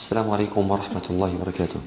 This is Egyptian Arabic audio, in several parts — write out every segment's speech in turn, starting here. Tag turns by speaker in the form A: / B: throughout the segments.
A: السلام عليكم ورحمة الله وبركاته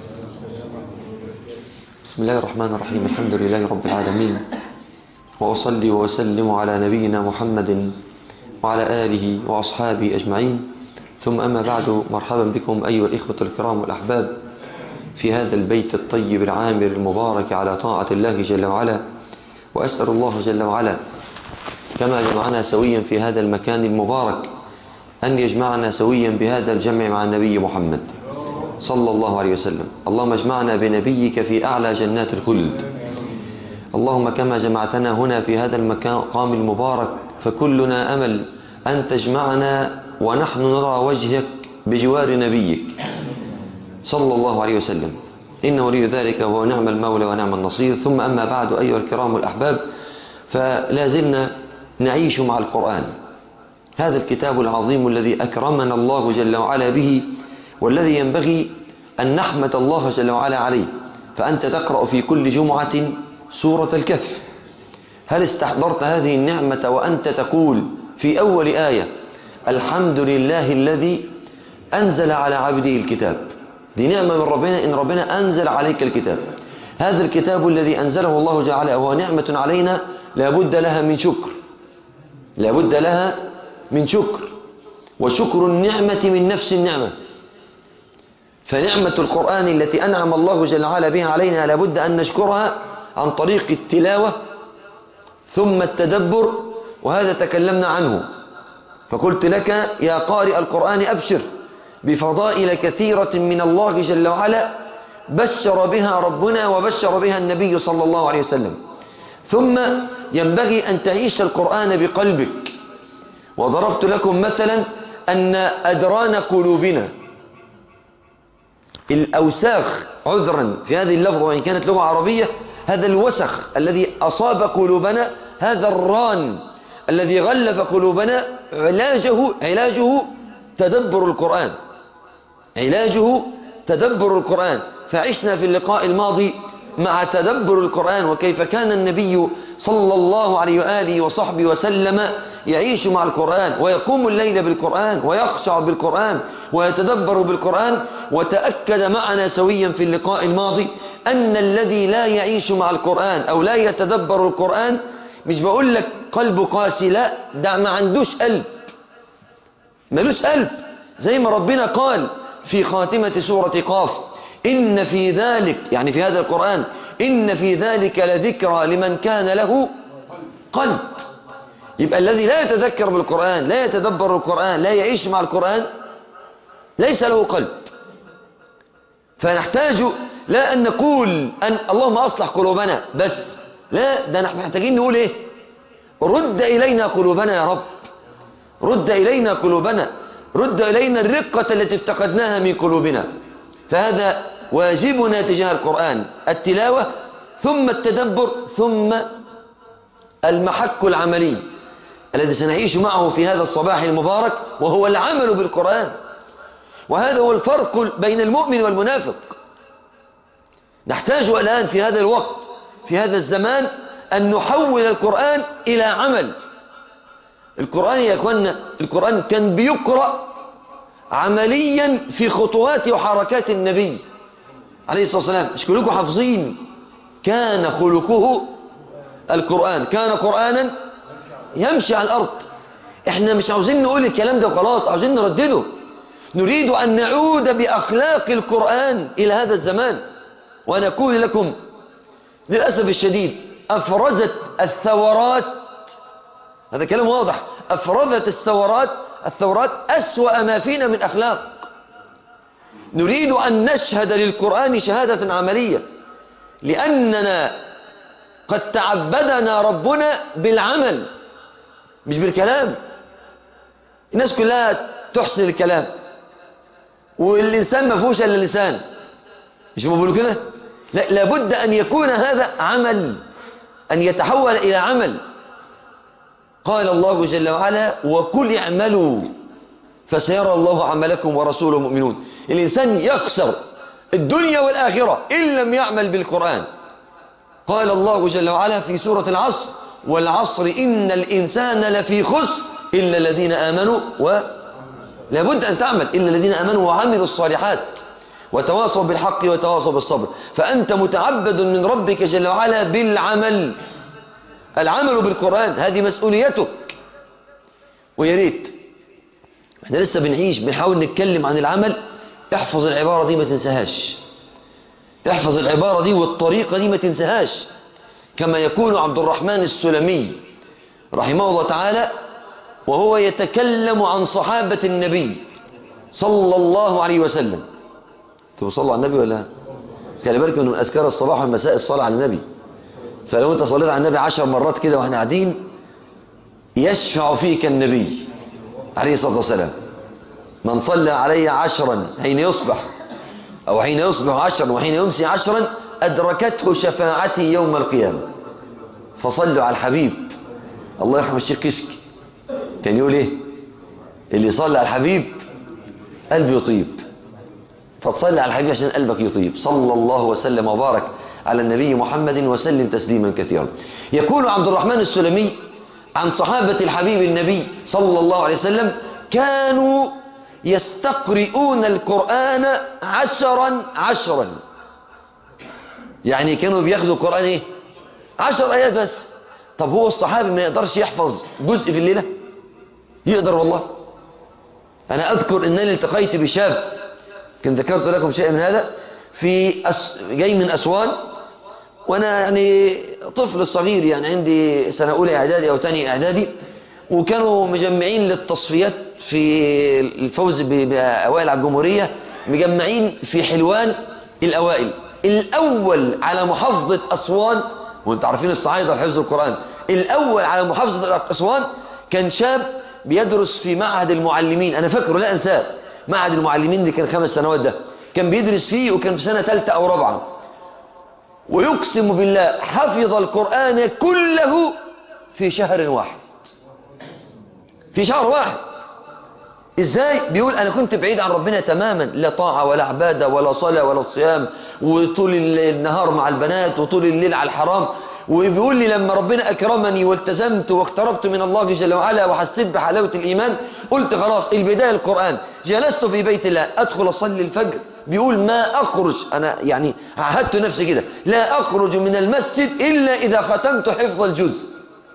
A: بسم الله الرحمن الرحيم الحمد لله رب العالمين وأصلي وأسلم على نبينا محمد وعلى آله وأصحابه أجمعين ثم أما بعد مرحبا بكم أيها الإخوة الكرام والأحباب في هذا البيت الطيب العامر المبارك على طاعة الله جل وعلا وأسأل الله جل وعلا كما جمعنا سويا في هذا المكان المبارك أن يجمعنا سويا بهذا الجمع مع النبي محمد صلى الله عليه وسلم اللهم اجمعنا بنبيك في أعلى جنات الخلد اللهم كما جمعتنا هنا في هذا المقام المبارك فكلنا أمل أن تجمعنا ونحن نرى وجهك بجوار نبيك صلى الله عليه وسلم إنه ولي ذلك وهو نعم المولى ونعم النصير ثم أما بعد أيها الكرام الأحباب فلا زلنا نعيش مع القرآن هذا الكتاب العظيم الذي أكرمنا الله جل وعلا به والذي ينبغي أن نحمد الله جل وعلا عليه فأنت تقرأ في كل جمعة سورة الكهف هل استحضرت هذه النعمة وأنت تقول في أول آية الحمد لله الذي أنزل على عبده الكتاب دي نعمة من ربنا إن ربنا أنزل عليك الكتاب هذا الكتاب الذي أنزله الله جل وعلا وهو نعمة علينا لابد لها من شكر لابد لها من شكر وشكر النعمة من نفس النعمة فنعمة القرآن التي أنعم الله جل وعلا بها علينا لابد أن نشكرها عن طريق التلاوة ثم التدبر وهذا تكلمنا عنه فقلت لك يا قارئ القرآن أبشر بفضائل كثيرة من الله جل وعلا بشر بها ربنا وبشر بها النبي صلى الله عليه وسلم ثم ينبغي أن تعيش القرآن بقلبك وضربت لكم مثلا أن أدران قلوبنا الأوساخ عذرا في هذه اللفظة وإن كانت لغة عربية هذا الوسخ الذي أصاب قلوبنا هذا الران الذي غلف قلوبنا علاجه علاجه تدبر القرآن علاجه تدبر القرآن فعشنا في اللقاء الماضي مع تدبر القرآن وكيف كان النبي صلى الله عليه وآله وصحبه وسلم يعيش مع القرآن ويقوم الليل بالقرآن ويخشع بالقرآن ويتدبر بالقرآن وتأكد معنا سويا في اللقاء الماضي أن الذي لا يعيش مع القرآن أو لا يتدبر القرآن مش بقول لك قلبه قاسي لا ده ما عندوش قلب ملوش قلب زي ما ربنا قال في خاتمة سورة قاف إن في ذلك يعني في هذا القرآن إن في ذلك لذكرى لمن كان له قلب يبقى الذي لا يتذكر بالقرآن لا يتدبر القرآن لا يعيش مع القرآن ليس له قلب فنحتاج لا أن نقول أن اللهم أصلح قلوبنا بس لا ده نحن محتاجين نقول إيه رد إلينا قلوبنا يا رب رد إلينا قلوبنا رد إلينا الرقة التي افتقدناها من قلوبنا فهذا واجبنا تجاه القرآن التلاوة ثم التدبر ثم المحك العملي الذي سنعيش معه في هذا الصباح المبارك وهو العمل بالقرآن وهذا هو الفرق بين المؤمن والمنافق نحتاج الآن في هذا الوقت في هذا الزمان أن نحول القرآن إلى عمل القرآن يا أخوانا القرآن كان بيقرأ عمليا في خطوات وحركات النبي عليه الصلاة والسلام مش كلكم حافظين كان خلقه القرآن كان قرآنا يمشي على الأرض احنا مش عاوزين نقول الكلام ده وخلاص عاوزين نردده نريد أن نعود بأخلاق القرآن إلى هذا الزمان وأنا أقول لكم للأسف الشديد أفرزت الثورات هذا كلام واضح أفرزت الثورات الثورات أسوأ ما فينا من أخلاق نريد أن نشهد للقرآن شهادة عملية لأننا قد تعبدنا ربنا بالعمل مش بالكلام الناس كلها تحسن الكلام والإنسان ما فيهوش إلا اللسان مش ما بيقولوا كده لا لابد أن يكون هذا عمل أن يتحول إلى عمل قال الله جل وعلا وكل اعملوا فسيرى الله عملكم ورسوله مؤمنون الإنسان يخسر الدنيا والآخرة إن لم يعمل بالقرآن قال الله جل وعلا في سورة العصر والعصر إن الإنسان لفي خسر إلا الذين آمنوا و... لابد أن تعمل إلا الذين أمنوا وعملوا الصالحات وتواصوا بالحق وتواصوا بالصبر فأنت متعبد من ربك جل وعلا بالعمل العمل بالقرآن هذه مسؤوليتك ويا ريت احنا لسه بنعيش بنحاول نتكلم عن العمل احفظ العبارة دي ما تنساهاش احفظ العبارة دي والطريقة دي ما تنساهاش كما يكون عبد الرحمن السلمي رحمه الله تعالى وهو يتكلم عن صحابة النبي صلى الله عليه وسلم توصلوا على النبي ولا خلي بالك من أذكار الصباح والمساء الصلاة على النبي فلو انت صليت على النبي عشر مرات كده واحنا قاعدين يشفع فيك النبي عليه الصلاة والسلام من صلى علي عشرا حين يصبح أو حين يصبح عشرا وحين يمسي عشرا أدركته شفاعتي يوم القيامة فصلوا على الحبيب الله يرحم الشيخ كشك كان يقول ايه اللي يصلي على الحبيب قلبه يطيب فتصلي على الحبيب عشان قلبك يطيب صلى الله وسلم وبارك على النبي محمد وسلم تسليما كثيرا يقول عبد الرحمن السلمي عن صحابة الحبيب النبي صلى الله عليه وسلم كانوا يستقرئون القرآن عشرا عشرا يعني كانوا بياخدوا القرآن ايه عشر آيات بس طب هو الصحابي ما يقدرش يحفظ جزء في الليلة يقدر والله أنا أذكر أنني التقيت بشاب كنت ذكرت لكم شيء من هذا في أس... جاي من أسوان وأنا يعني طفل صغير يعني عندي سنة أولى إعدادي أو ثاني إعدادي وكانوا مجمعين للتصفيات في الفوز بأوائل على الجمهورية مجمعين في حلوان الأوائل الأول على محافظة أسوان وانت عارفين الصعايدة وحفظ القرآن الأول على محافظة أسوان كان شاب بيدرس في معهد المعلمين أنا فاكره لا أنساه معهد المعلمين اللي كان خمس سنوات ده كان بيدرس فيه وكان في سنة ثالثة أو رابعة ويقسم بالله حفظ القرآن كله في شهر واحد في شهر واحد ازاي بيقول انا كنت بعيد عن ربنا تماما لا طاعة ولا عبادة ولا صلاة ولا صيام وطول النهار مع البنات وطول الليل على الحرام وبيقول لي لما ربنا أكرمني والتزمت واقتربت من الله جل وعلا وحسيت بحلاوة الإيمان قلت خلاص البداية القرآن جلست في بيت الله أدخل أصلي الفجر بيقول ما أخرج أنا يعني عهدت نفسي كده لا أخرج من المسجد إلا إذا ختمت حفظ الجزء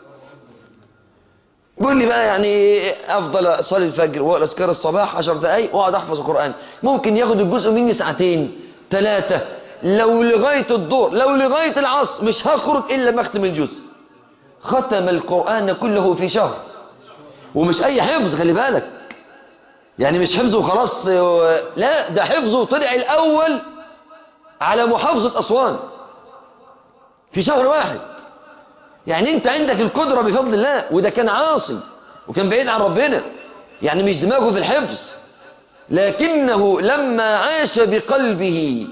A: بيقول لي بقى يعني أفضل أصلي الفجر وأذكر الصباح عشر دقايق وأقعد أحفظ القرآن ممكن ياخد الجزء مني ساعتين ثلاثة لو لغاية الظهر لو لغاية العصر مش هخرج إلا ما أختم الجزء ختم القرآن كله في شهر ومش أي حفظ خلي بالك يعني مش حفظه وخلاص لا ده حفظه طلع الأول على محافظة أسوان في شهر واحد يعني أنت عندك القدرة بفضل الله وده كان عاصي وكان بعيد عن ربنا يعني مش دماغه في الحفظ لكنه لما عاش بقلبه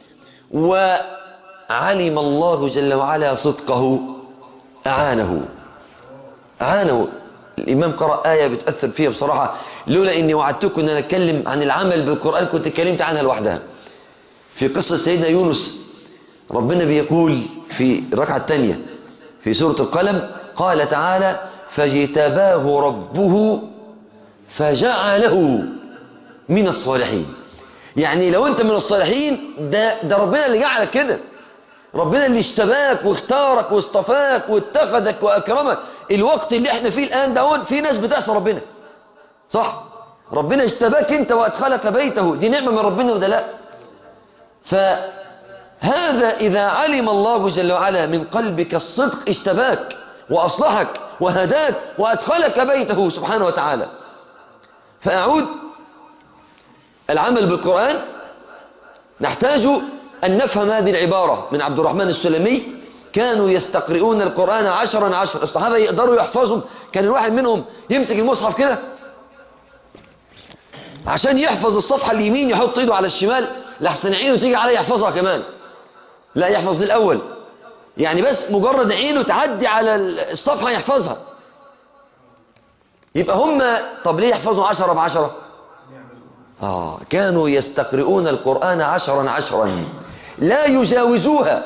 A: وعلم الله جل وعلا صدقه أعانه أعانه الإمام قرأ آية بتأثر فيها بصراحة لولا إني وعدتكم أن أنا أتكلم عن العمل بالقرآن كنت اتكلمت عنها لوحدها في قصة سيدنا يونس ربنا بيقول في الركعة الثانية في سورة القلم قال تعالى فاجتباه ربه فجعله من الصالحين يعني لو انت من الصالحين ده, ده ربنا اللي جعلك كده ربنا اللي اشتباك واختارك واصطفاك واتخذك واكرمك الوقت اللي احنا فيه الان ده في ناس بتعصى ربنا صح ربنا اشتباك انت وادخلك بيته دي نعمة من ربنا وده لا فهذا اذا علم الله جل وعلا من قلبك الصدق اشتباك واصلحك وهداك وادخلك بيته سبحانه وتعالى فاعود العمل بالقرآن نحتاج أن نفهم هذه العبارة من عبد الرحمن السلمي كانوا يستقرئون القرآن عشرا عشرا الصحابة يقدروا يحفظهم كان الواحد منهم يمسك المصحف كده عشان يحفظ الصفحة اليمين يحط ايده على الشمال لحسن عينه تيجي عليه يحفظها كمان لا يحفظ للأول يعني بس مجرد عينه تعدي على الصفحة يحفظها يبقى هم طب ليه يحفظوا عشرة بعشرة آه كانوا يستقرؤون القرآن عشرا عشرا لا يجاوزوها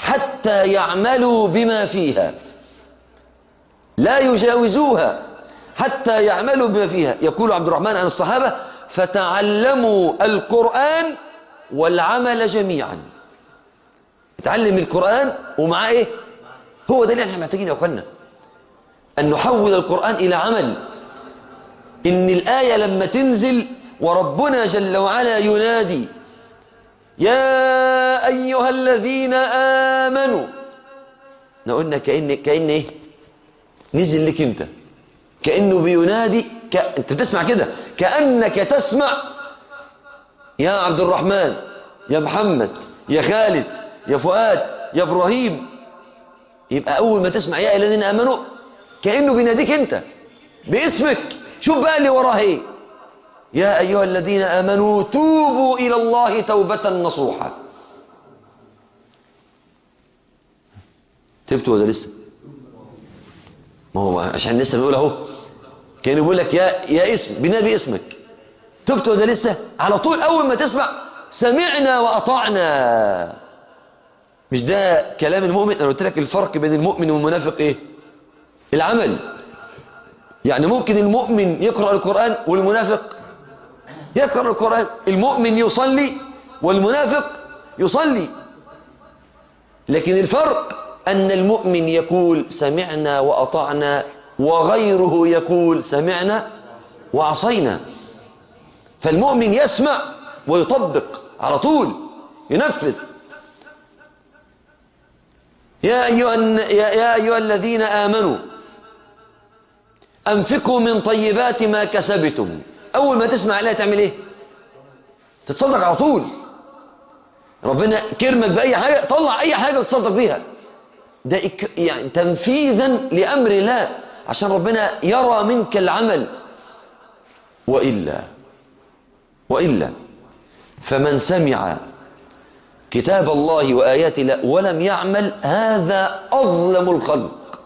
A: حتى يعملوا بما فيها لا يجاوزوها حتى يعملوا بما فيها يقول عبد الرحمن عن الصحابة فتعلموا القرآن والعمل جميعا اتعلم القرآن ومعاه ايه هو ده اللي احنا محتاجين يا اخوانا ان نحول القرآن الى عمل ان الآية لما تنزل وربنا جل وعلا ينادي يا أيها الذين آمنوا قلنا كأن كأن ايه نزل لك انت كأنه بينادي ك... انت تسمع كده كأنك تسمع يا عبد الرحمن يا محمد يا خالد يا فؤاد يا ابراهيم يبقى اول ما تسمع يا الذين امنوا كانه بيناديك انت باسمك شوف بقى اللي وراه ايه يا ايها الذين امنوا توبوا الى الله توبه نصوحا تبتوا ولا لسه ما هو عشان لسه بيقول اهو كان بيقول لك يا يا اسم بينادي اسمك تبت ولا لسه على طول اول ما تسمع سمعنا واطعنا مش ده كلام المؤمن انا قلت لك الفرق بين المؤمن والمنافق ايه العمل يعني ممكن المؤمن يقرأ القرآن والمنافق يقرأ القرآن المؤمن يصلي والمنافق يصلي لكن الفرق أن المؤمن يقول سمعنا وأطعنا وغيره يقول سمعنا وعصينا فالمؤمن يسمع ويطبق على طول ينفذ يا أيها, يا, يا أيها الذين آمنوا أنفقوا من طيبات ما كسبتم أول ما تسمع عليها تعمل إيه تتصدق على طول ربنا كرمك بأي حاجة طلع أي حاجة وتصدق بيها ده يعني تنفيذا لأمر الله عشان ربنا يرى منك العمل وإلا وإلا فمن سمع كتاب الله وآيات الله ولم يعمل هذا أظلم الخلق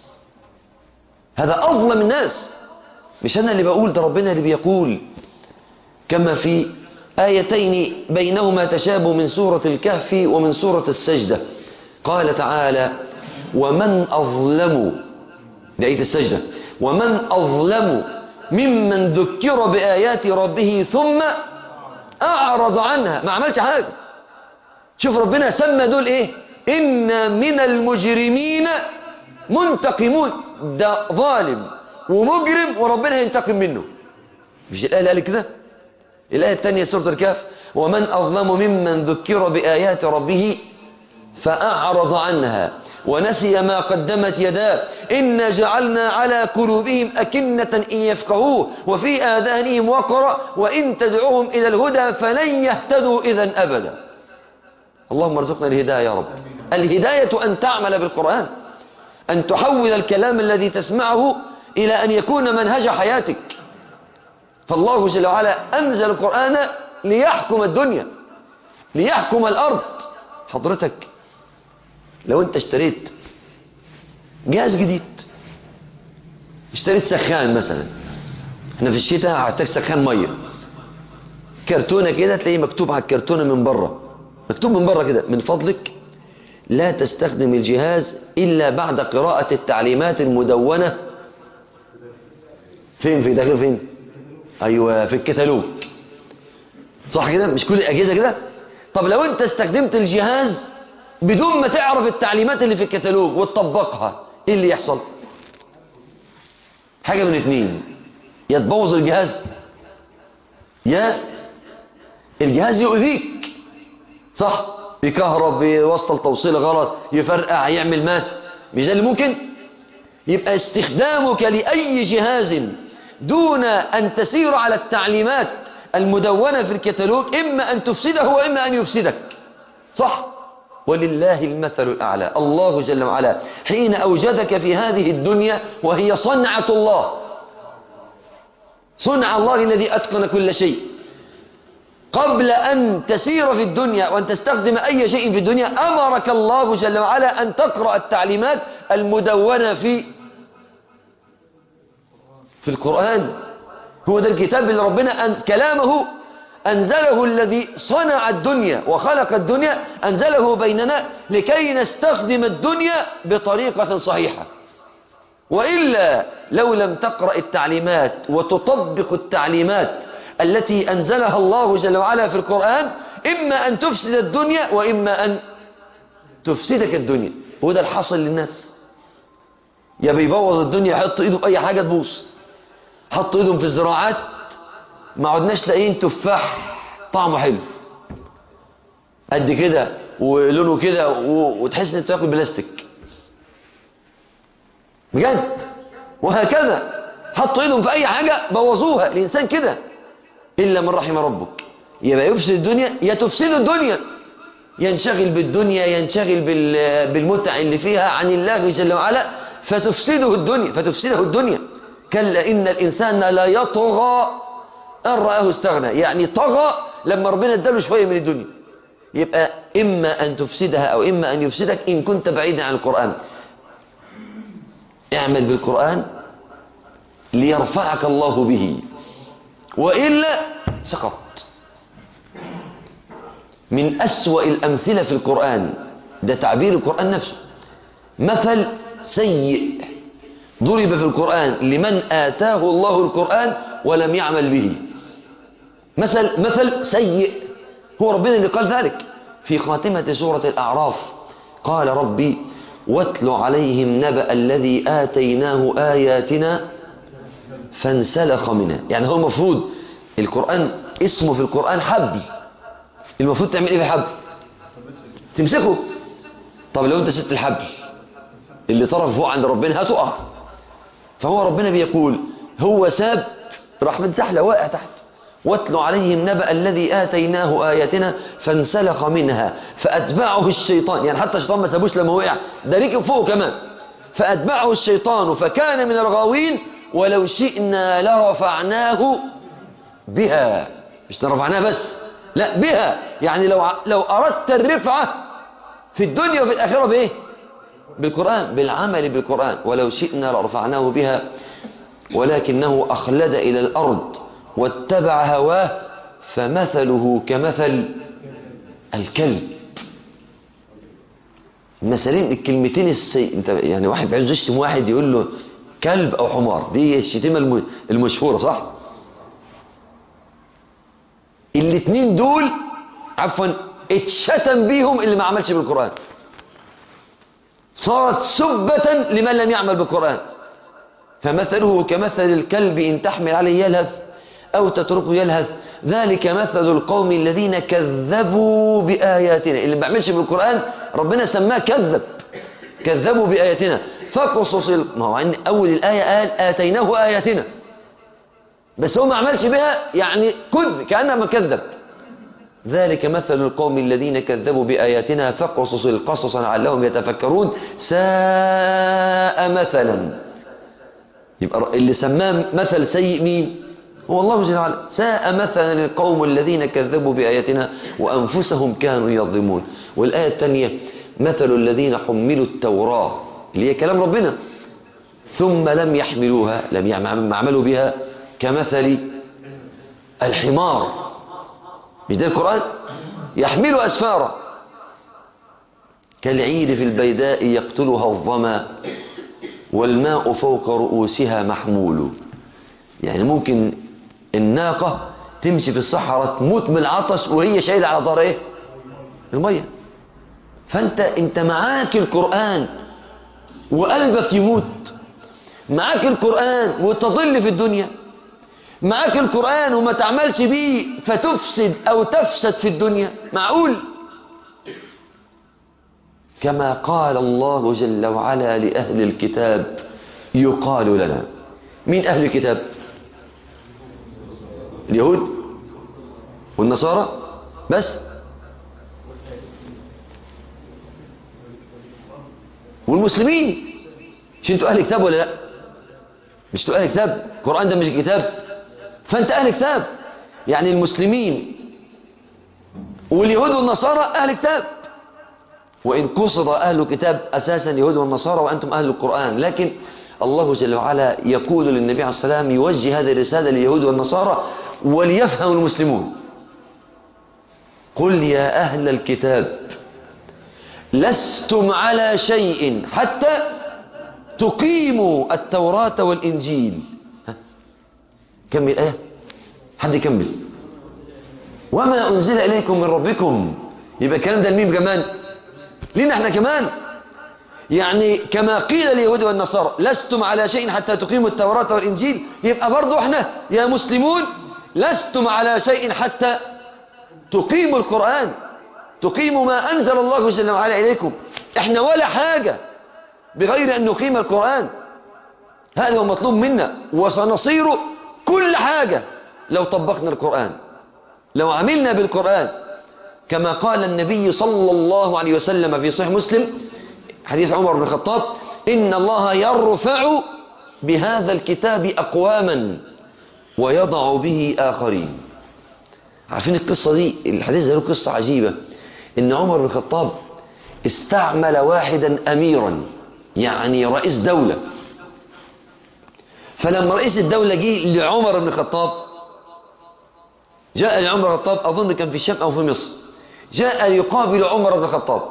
A: هذا أظلم الناس مش أنا اللي بقول ده ربنا اللي بيقول كما في آيتين بينهما تشابه من سورة الكهف ومن سورة السجدة قال تعالى ومن أظلم بآية السجدة ومن أظلم ممن ذكر بآيات ربه ثم أعرض عنها ما عملش حاجة شوف ربنا سمى دول إيه إن من المجرمين منتقمون ده ظالم ومجرم وربنا ينتقم منه مش الآية اللي قال كده الآية الثانية سورة الكهف ومن أظلم ممن ذكر بآيات ربه فأعرض عنها ونسي ما قدمت يداه إنا جعلنا على قلوبهم أكنة إن يفقهوه وفي آذانهم وقرا وإن تدعوهم إلى الهدى فلن يهتدوا إذا أبدا اللهم ارزقنا الهداية يا رب الهداية أن تعمل بالقرآن أن تحول الكلام الذي تسمعه إلى أن يكون منهج حياتك فالله جل وعلا أنزل القرآن ليحكم الدنيا ليحكم الأرض حضرتك لو أنت اشتريت جهاز جديد اشتريت سخان مثلا احنا في الشتاء هحتاج سخان ميه كرتونة كده تلاقيه مكتوب على الكرتونة من بره مكتوب من بره كده من فضلك لا تستخدم الجهاز إلا بعد قراءة التعليمات المدونة فين في داخل فين أيوة في الكتالوج صح كده مش كل الأجهزة كده طب لو أنت استخدمت الجهاز بدون ما تعرف التعليمات اللي في الكتالوج وتطبقها إيه اللي يحصل حاجة من اتنين يا تبوظ الجهاز يا الجهاز يؤذيك صح يكهرب يوصل توصيل غلط يفرقع يعمل ماس مش ده اللي ممكن يبقى استخدامك لأي جهاز دون أن تسير على التعليمات المدونة في الكتالوج إما أن تفسده وإما أن يفسدك صح ولله المثل الأعلى الله جل وعلا حين أوجدك في هذه الدنيا وهي صنعة الله صنع الله الذي أتقن كل شيء قبل أن تسير في الدنيا وأن تستخدم أي شيء في الدنيا أمرك الله جل وعلا أن تقرأ التعليمات المدونة في في القرآن هو ده الكتاب اللي ربنا أن كلامه أنزله الذي صنع الدنيا وخلق الدنيا أنزله بيننا لكي نستخدم الدنيا بطريقة صحيحة وإلا لو لم تقرأ التعليمات وتطبق التعليمات التي أنزلها الله جل وعلا في القرآن إما أن تفسد الدنيا وإما أن تفسدك الدنيا وده الحاصل للناس يا بيبوظ الدنيا يحط ايده في اي حاجه تبوظ حط ايدهم في الزراعات ما عدناش لاقيين تفاح طعمه حلو قد كده ولونه كده و- وتحس انك تاكل بلاستيك بجد وهكذا حطوا ايدهم في اي حاجه بوظوها الانسان كده الا من رحم ربك يبقى يفسد الدنيا يا تفسد الدنيا ينشغل بالدنيا ينشغل بال- بالمتع اللي فيها عن الله جل وعلا فتفسده الدنيا فتفسده الدنيا كلا إن الإنسان لا يطغى أن رآه استغنى يعني طغى لما ربنا اداله شوية من الدنيا يبقى إما أن تفسدها أو إما أن يفسدك إن كنت بعيدا عن القرآن اعمل بالقرآن ليرفعك الله به وإلا سقط من أسوأ الأمثلة في القرآن ده تعبير القرآن نفسه مثل سيء ضرب في القرآن لمن آتاه الله القرآن ولم يعمل به مثل مثل سيء هو ربنا اللي قال ذلك في خاتمة سورة الأعراف قال ربي واتل عليهم نبأ الذي آتيناه آياتنا فانسلخ منها يعني هو المفروض القرآن اسمه في القرآن حبل المفروض تعمل ايه في الحبل تمسكه طب لو انت سبت الحبل اللي طرف فوق عند ربنا هتقع فهو ربنا بيقول هو ساب راح متزحلق واقع تحت واتل عليهم نبأ الذي آتيناه آياتنا فانسلخ منها فأتبعه الشيطان يعني حتى الشيطان ما سابوش لما وقع ده ركب فوق كمان فأتبعه الشيطان فكان من الغاوين ولو شئنا لرفعناه بها مش رفعناه بس لا بها يعني لو لو أردت الرفعة في الدنيا وفي الآخرة بإيه بالقرآن بالعمل بالقرآن ولو شئنا لرفعناه بها ولكنه أخلد إلى الأرض واتبع هواه فمثله كمثل الكلب مثلين الكلمتين السي... انت يعني واحد عايز يشتم واحد يقول له كلب او حمار دي الشتيمه الم... المشهوره صح الاثنين دول عفوا اتشتم بيهم اللي ما عملش بالقران صارت سبة لمن لم يعمل بالقرآن فمثله كمثل الكلب إن تحمل عليه يلهث أو تتركه يلهث ذلك مثل القوم الذين كذبوا بآياتنا اللي ما بيعملش بالقرآن ربنا سماه كذب كذبوا بآياتنا فقصص ال... ما هو عند أول الآية قال آتيناه آياتنا بس هو ما عملش بها يعني كذب كأنما كذب ذلك مثل القوم الذين كذبوا بآياتنا فقصص القصص لعلهم يتفكرون ساء مثلا يبقى اللي سماه مثل سيء مين هو الله جل وعلا ساء مثلا القوم الذين كذبوا بآياتنا وأنفسهم كانوا يظلمون والآية الثانية مثل الذين حملوا التوراة اللي هي كلام ربنا ثم لم يحملوها لم يعملوا بها كمثل الحمار مش ده القرآن يحمل أسفارا كالعير في البيداء يقتلها الظما والماء فوق رؤوسها محمول يعني ممكن الناقة تمشي في الصحراء تموت من العطش وهي شايلة على ظهرها ايه المية فانت انت معاك القرآن وقلبك يموت معاك القرآن وتضل في الدنيا معاك القرآن وما تعملش بيه فتفسد أو تفسد في الدنيا معقول كما قال الله جل وعلا لأهل الكتاب يقال لنا مين أهل الكتاب اليهود والنصارى بس والمسلمين مش انتوا أهل كتاب ولا لا مش انتوا أهل كتاب القرآن ده مش كتاب فأنت أهل كتاب يعني المسلمين واليهود والنصارى أهل كتاب وإن قصد أهل كتاب أساسا اليهود والنصارى وأنتم أهل القرآن لكن الله جل وعلا يقول للنبي عليه السلام يوجه هذه الرسالة لليهود والنصارى وليفهم المسلمون قل يا أهل الكتاب لستم على شيء حتى تقيموا التوراة والإنجيل ها؟ كمل آية حد يكمل وما أنزل إليكم من ربكم يبقى الكلام ده لمين كمان لنا احنا كمان يعني كما قيل لليهود والنصارى لستم على شيء حتى تقيموا التوراة والإنجيل يبقى برضو احنا يا مسلمون لستم على شيء حتى تقيموا القرآن تقيموا ما أنزل الله جل وعلا إليكم احنا ولا حاجة بغير أن نقيم القرآن هذا هو مطلوب منا وسنصير كل حاجة لو طبقنا القرآن لو عملنا بالقرآن كما قال النبي صلى الله عليه وسلم في صحيح مسلم حديث عمر بن الخطاب إن الله يرفع بهذا الكتاب أقواما ويضع به آخرين عارفين القصة دي الحديث ده له قصة عجيبة إن عمر بن الخطاب استعمل واحدا أميرا يعني رئيس دولة فلما رئيس الدولة جه لعمر بن الخطاب جاء لعمر بن الخطاب أظن كان في الشام أو في مصر جاء يقابل عمر بن الخطاب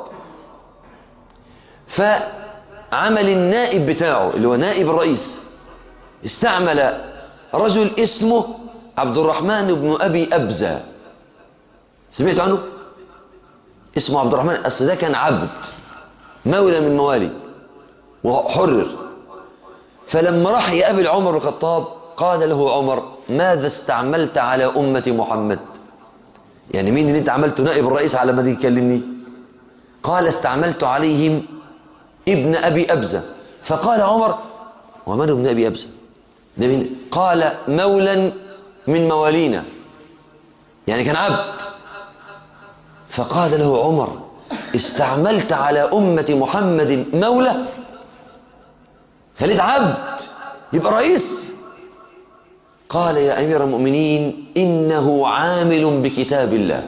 A: فعمل النائب بتاعه اللي هو نائب الرئيس استعمل رجل اسمه عبد الرحمن بن أبي أبزة سمعت عنه اسمه عبد الرحمن أصل ده كان عبد مولى من موالي وحرر فلما راح يقابل عمر بن الخطاب قال له عمر ماذا استعملت على أمة محمد يعني مين اللي انت عملته نائب الرئيس على ما تيجي تكلمني قال استعملت عليهم ابن أبي أبزة فقال عمر ومن ابن أبي أبزة ده مين قال مولا من موالينا يعني كان عبد فقال له عمر استعملت على أمة محمد مولى خليت عبد يبقى رئيس قال يا أمير المؤمنين إنه عامل بكتاب الله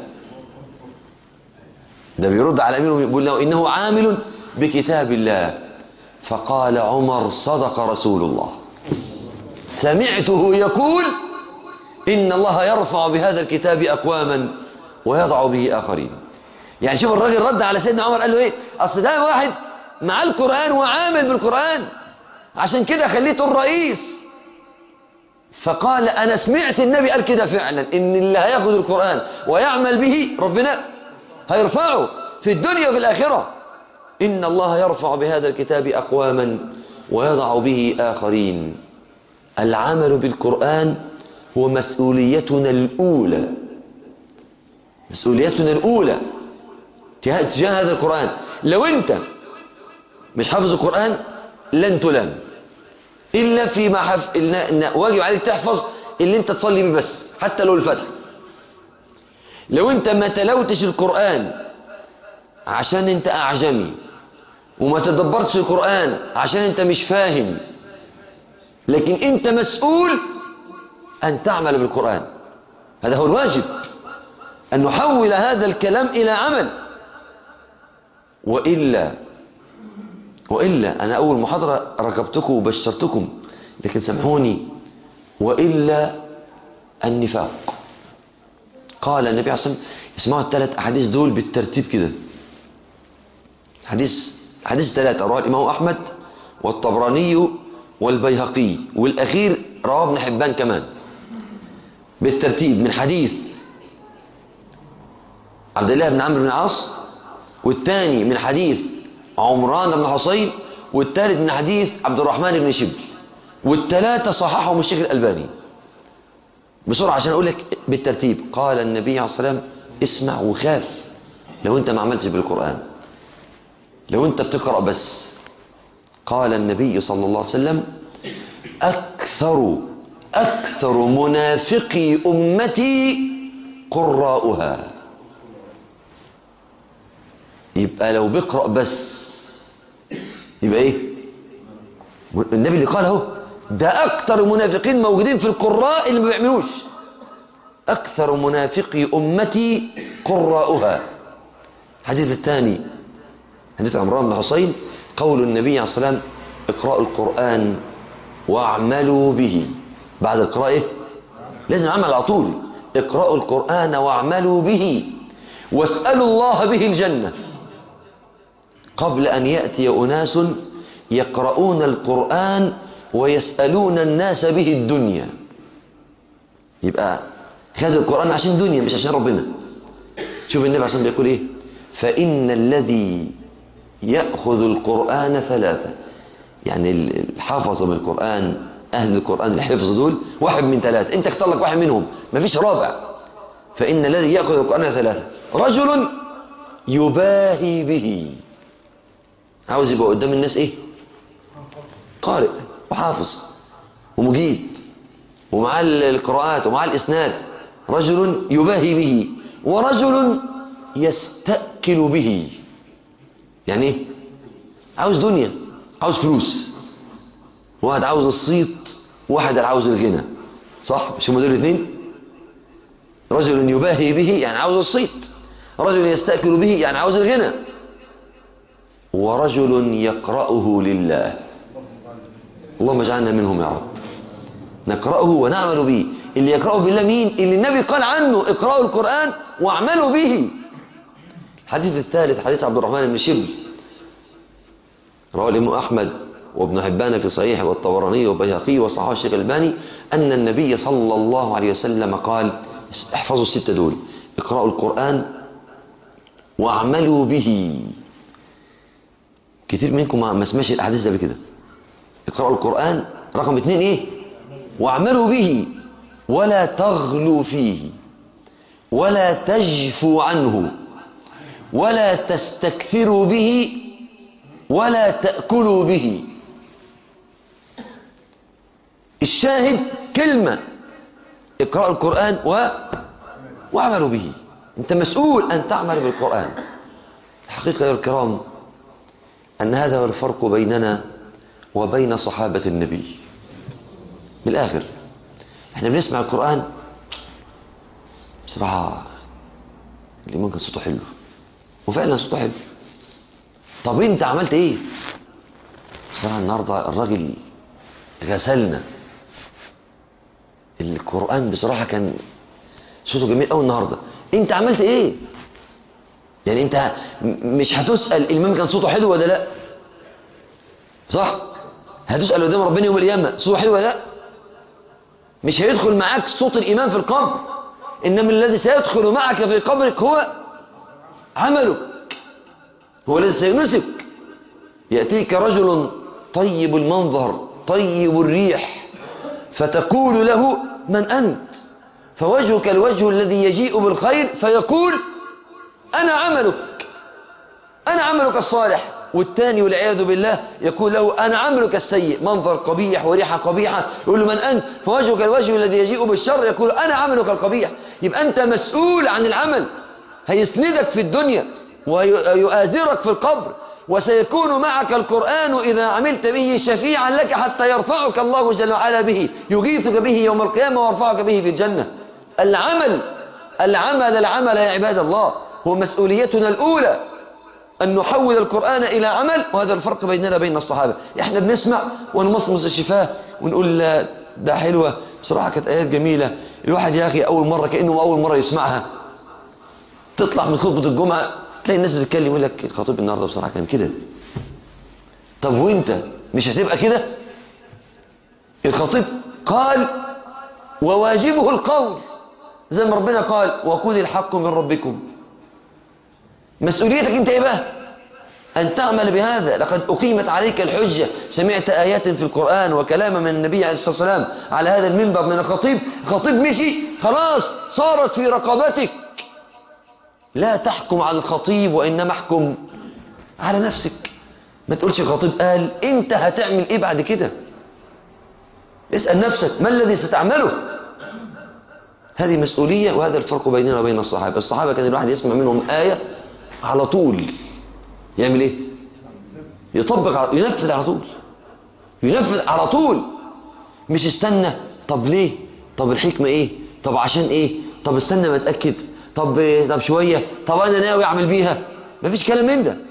A: ده بيرد على أمير المؤمنين بيقول له إنه عامل بكتاب الله فقال عمر صدق رسول الله سمعته يقول إن الله يرفع بهذا الكتاب أقواما ويضع به آخرين يعني شوف الراجل رد على سيدنا عمر قال له إيه أصل ده واحد مع القرآن وعامل بالقرآن عشان كده خليته الرئيس فقال أنا سمعت النبي قال كده فعلا إن اللي هياخد القرآن ويعمل به ربنا هيرفعه في الدنيا وفي الآخرة إن الله يرفع بهذا الكتاب أقواما ويضع به آخرين العمل بالقرآن هو مسؤوليتنا الأولى مسؤوليتنا الأولى تجاه هذا القرآن لو أنت مش حافظ القرآن لن تلام إلا فيما حف... إن واجب عليك تحفظ اللي أنت تصلي به بس حتى لو الفتح لو أنت ما تلوتش القرآن عشان أنت أعجمي وما تدبرتش القرآن عشان أنت مش فاهم لكن أنت مسؤول أن تعمل بالقرآن هذا هو الواجب أن نحول هذا الكلام إلى عمل وإلا وإلا أنا أول محاضرة ركبتكم وبشرتكم لكن سامحوني وإلا النفاق قال النبي عليه الصلاة والسلام اسمعوا الثلاث أحاديث دول بالترتيب كده حديث حديث ثلاثة رواه الإمام أحمد والطبراني والبيهقي والأخير رواه ابن حبان كمان بالترتيب من حديث عبد الله بن عمرو بن العاص والثاني من حديث عمران بن حصين والثالث من حديث عبد الرحمن بن شبل والثلاثة صححهم الشيخ الألباني بسرعة عشان أقول لك بالترتيب قال النبي عليه الصلاة والسلام اسمع وخاف لو أنت ما عملتش بالقرآن لو أنت بتقرأ بس قال النبي صلى الله عليه وسلم أكثر أكثر منافقي أمتي قراؤها يبقى لو بيقرأ بس يبقى ايه النبي اللي قال اهو ده اكثر المنافقين موجودين في القراء اللي ما بيعملوش اكثر منافقي امتي قراؤها الحديث الثاني حديث عمران بن حصين قول النبي عليه الصلاه والسلام اقرأوا القرآن واعملوا به بعد القراءة لازم عمل على طول اقرأوا القرآن واعملوا به واسألوا الله به الجنة قبل أن يأتي أناس يقرؤون القرآن ويسألون الناس به الدنيا يبقى خذ القرآن عشان دنيا مش عشان ربنا شوف النبي عشان بيقول ايه فإن الذي يأخذ القرآن ثلاثة يعني الحافظ من القرآن أهل القرآن الحفظ دول واحد من ثلاثة أنت اختار لك واحد منهم مفيش رابع فإن الذي يأخذ القرآن ثلاثة رجل يباهي به عاوز يبقى قدام الناس ايه قارئ وحافظ ومجيد ومعاه القراءات ومعاه الإسناد رجل يباهي به ورجل يستأكل به يعني ايه عاوز دنيا عاوز فلوس واحد عاوز الصيت واحد عاوز الغنى صح مش هم دول الاثنين رجل يباهي به يعني عاوز الصيت رجل يستأكل به يعني عاوز الغنى ورجل يقرأه لله اللهم اجعلنا منهم يا رب نقرأه ونعمل به اللي يقرأه بالله مين اللي النبي قال عنه اقرأوا القرآن واعملوا به الحديث الثالث حديث عبد الرحمن بن شبل رواه الإمام أحمد وابن حبان في صحيح والطبراني والبيهقي وصححه الشيخ الباني أن النبي صلى الله عليه وسلم قال احفظوا الستة دول اقرأوا القرآن واعملوا به كتير منكم ما سمعش الأحاديث ده بكده اقرأوا القرآن رقم اثنين ايه واعملوا به ولا تغلوا فيه ولا تجفوا عنه ولا تستكثروا به ولا تأكلوا به الشاهد كلمة اقرأوا القرآن و... واعملوا به انت مسؤول أن تعمل بالقرآن الحقيقة يا الكرام أن هذا هو الفرق بيننا وبين صحابة النبي من الآخر احنا بنسمع القرآن بصراحة اللي ممكن صوته حلو وفعلا صوته حلو طب انت عملت ايه بصراحة النهاردة الراجل غسلنا القرآن بصراحة كان صوته جميل قوي النهاردة انت عملت ايه يعني انت مش هتسأل الامام كان صوته حلو ولا لا صح هتسأل قدام ربنا يوم القيامة صوته حلو ولا لا مش هيدخل معاك صوت الإمام في القبر إنما الذي سيدخل معك في قبرك هو عملك هو الذي سينسك يأتيك رجل طيب المنظر طيب الريح فتقول له من أنت فوجهك الوجه الذي يجيء بالخير فيقول أنا عملك أنا عملك الصالح والثاني والعياذ بالله يقول له أنا عملك السيء منظر قبيح وريحة قبيحة يقول له من أنت فوجهك الوجه الذي يجيء بالشر يقول أنا عملك القبيح يبقى أنت مسؤول عن العمل هيسندك في الدنيا ويؤازرك في القبر وسيكون معك القرآن إذا عملت به شفيعا لك حتى يرفعك الله جل وعلا به يغيثك به يوم القيامة ويرفعك به في الجنة العمل العمل العمل يا عباد الله هو مسؤوليتنا الأولى أن نحول القرآن إلى عمل وهذا الفرق بيننا بين الصحابة إحنا بنسمع ونمصمص الشفاه ونقول لا ده حلوة بصراحة كانت آيات جميلة الواحد يا أخي أول مرة كأنه أول مرة يسمعها تطلع من خطبة الجمعة تلاقي الناس بتتكلم يقول لك الخطيب النهاردة بصراحة كان كده طب وانت مش هتبقى كده الخطيب قال وواجبه القول زي ما ربنا قال وقول الحق من ربكم مسؤوليتك انت ايه بقى أن تعمل بهذا لقد أقيمت عليك الحجة سمعت آيات في القرآن وكلاما من النبي عليه الصلاة والسلام على هذا المنبر من الخطيب خطيب مشي خلاص صارت في رقبتك لا تحكم على الخطيب وإنما احكم على نفسك ما تقولش الخطيب قال انت هتعمل ايه بعد كده اسأل نفسك ما الذي ستعمله هذه مسؤولية وهذا الفرق بيننا وبين الصحابة الصحابة كان الواحد يسمع منهم آية على طول يعمل ايه يطبق على... ينفذ على طول ينفذ على طول مش استنى طب ليه طب الحكمة ايه طب عشان ايه طب استنى ما اتأكد طب طب شوية طب انا ناوي اعمل بيها مفيش كلام من ده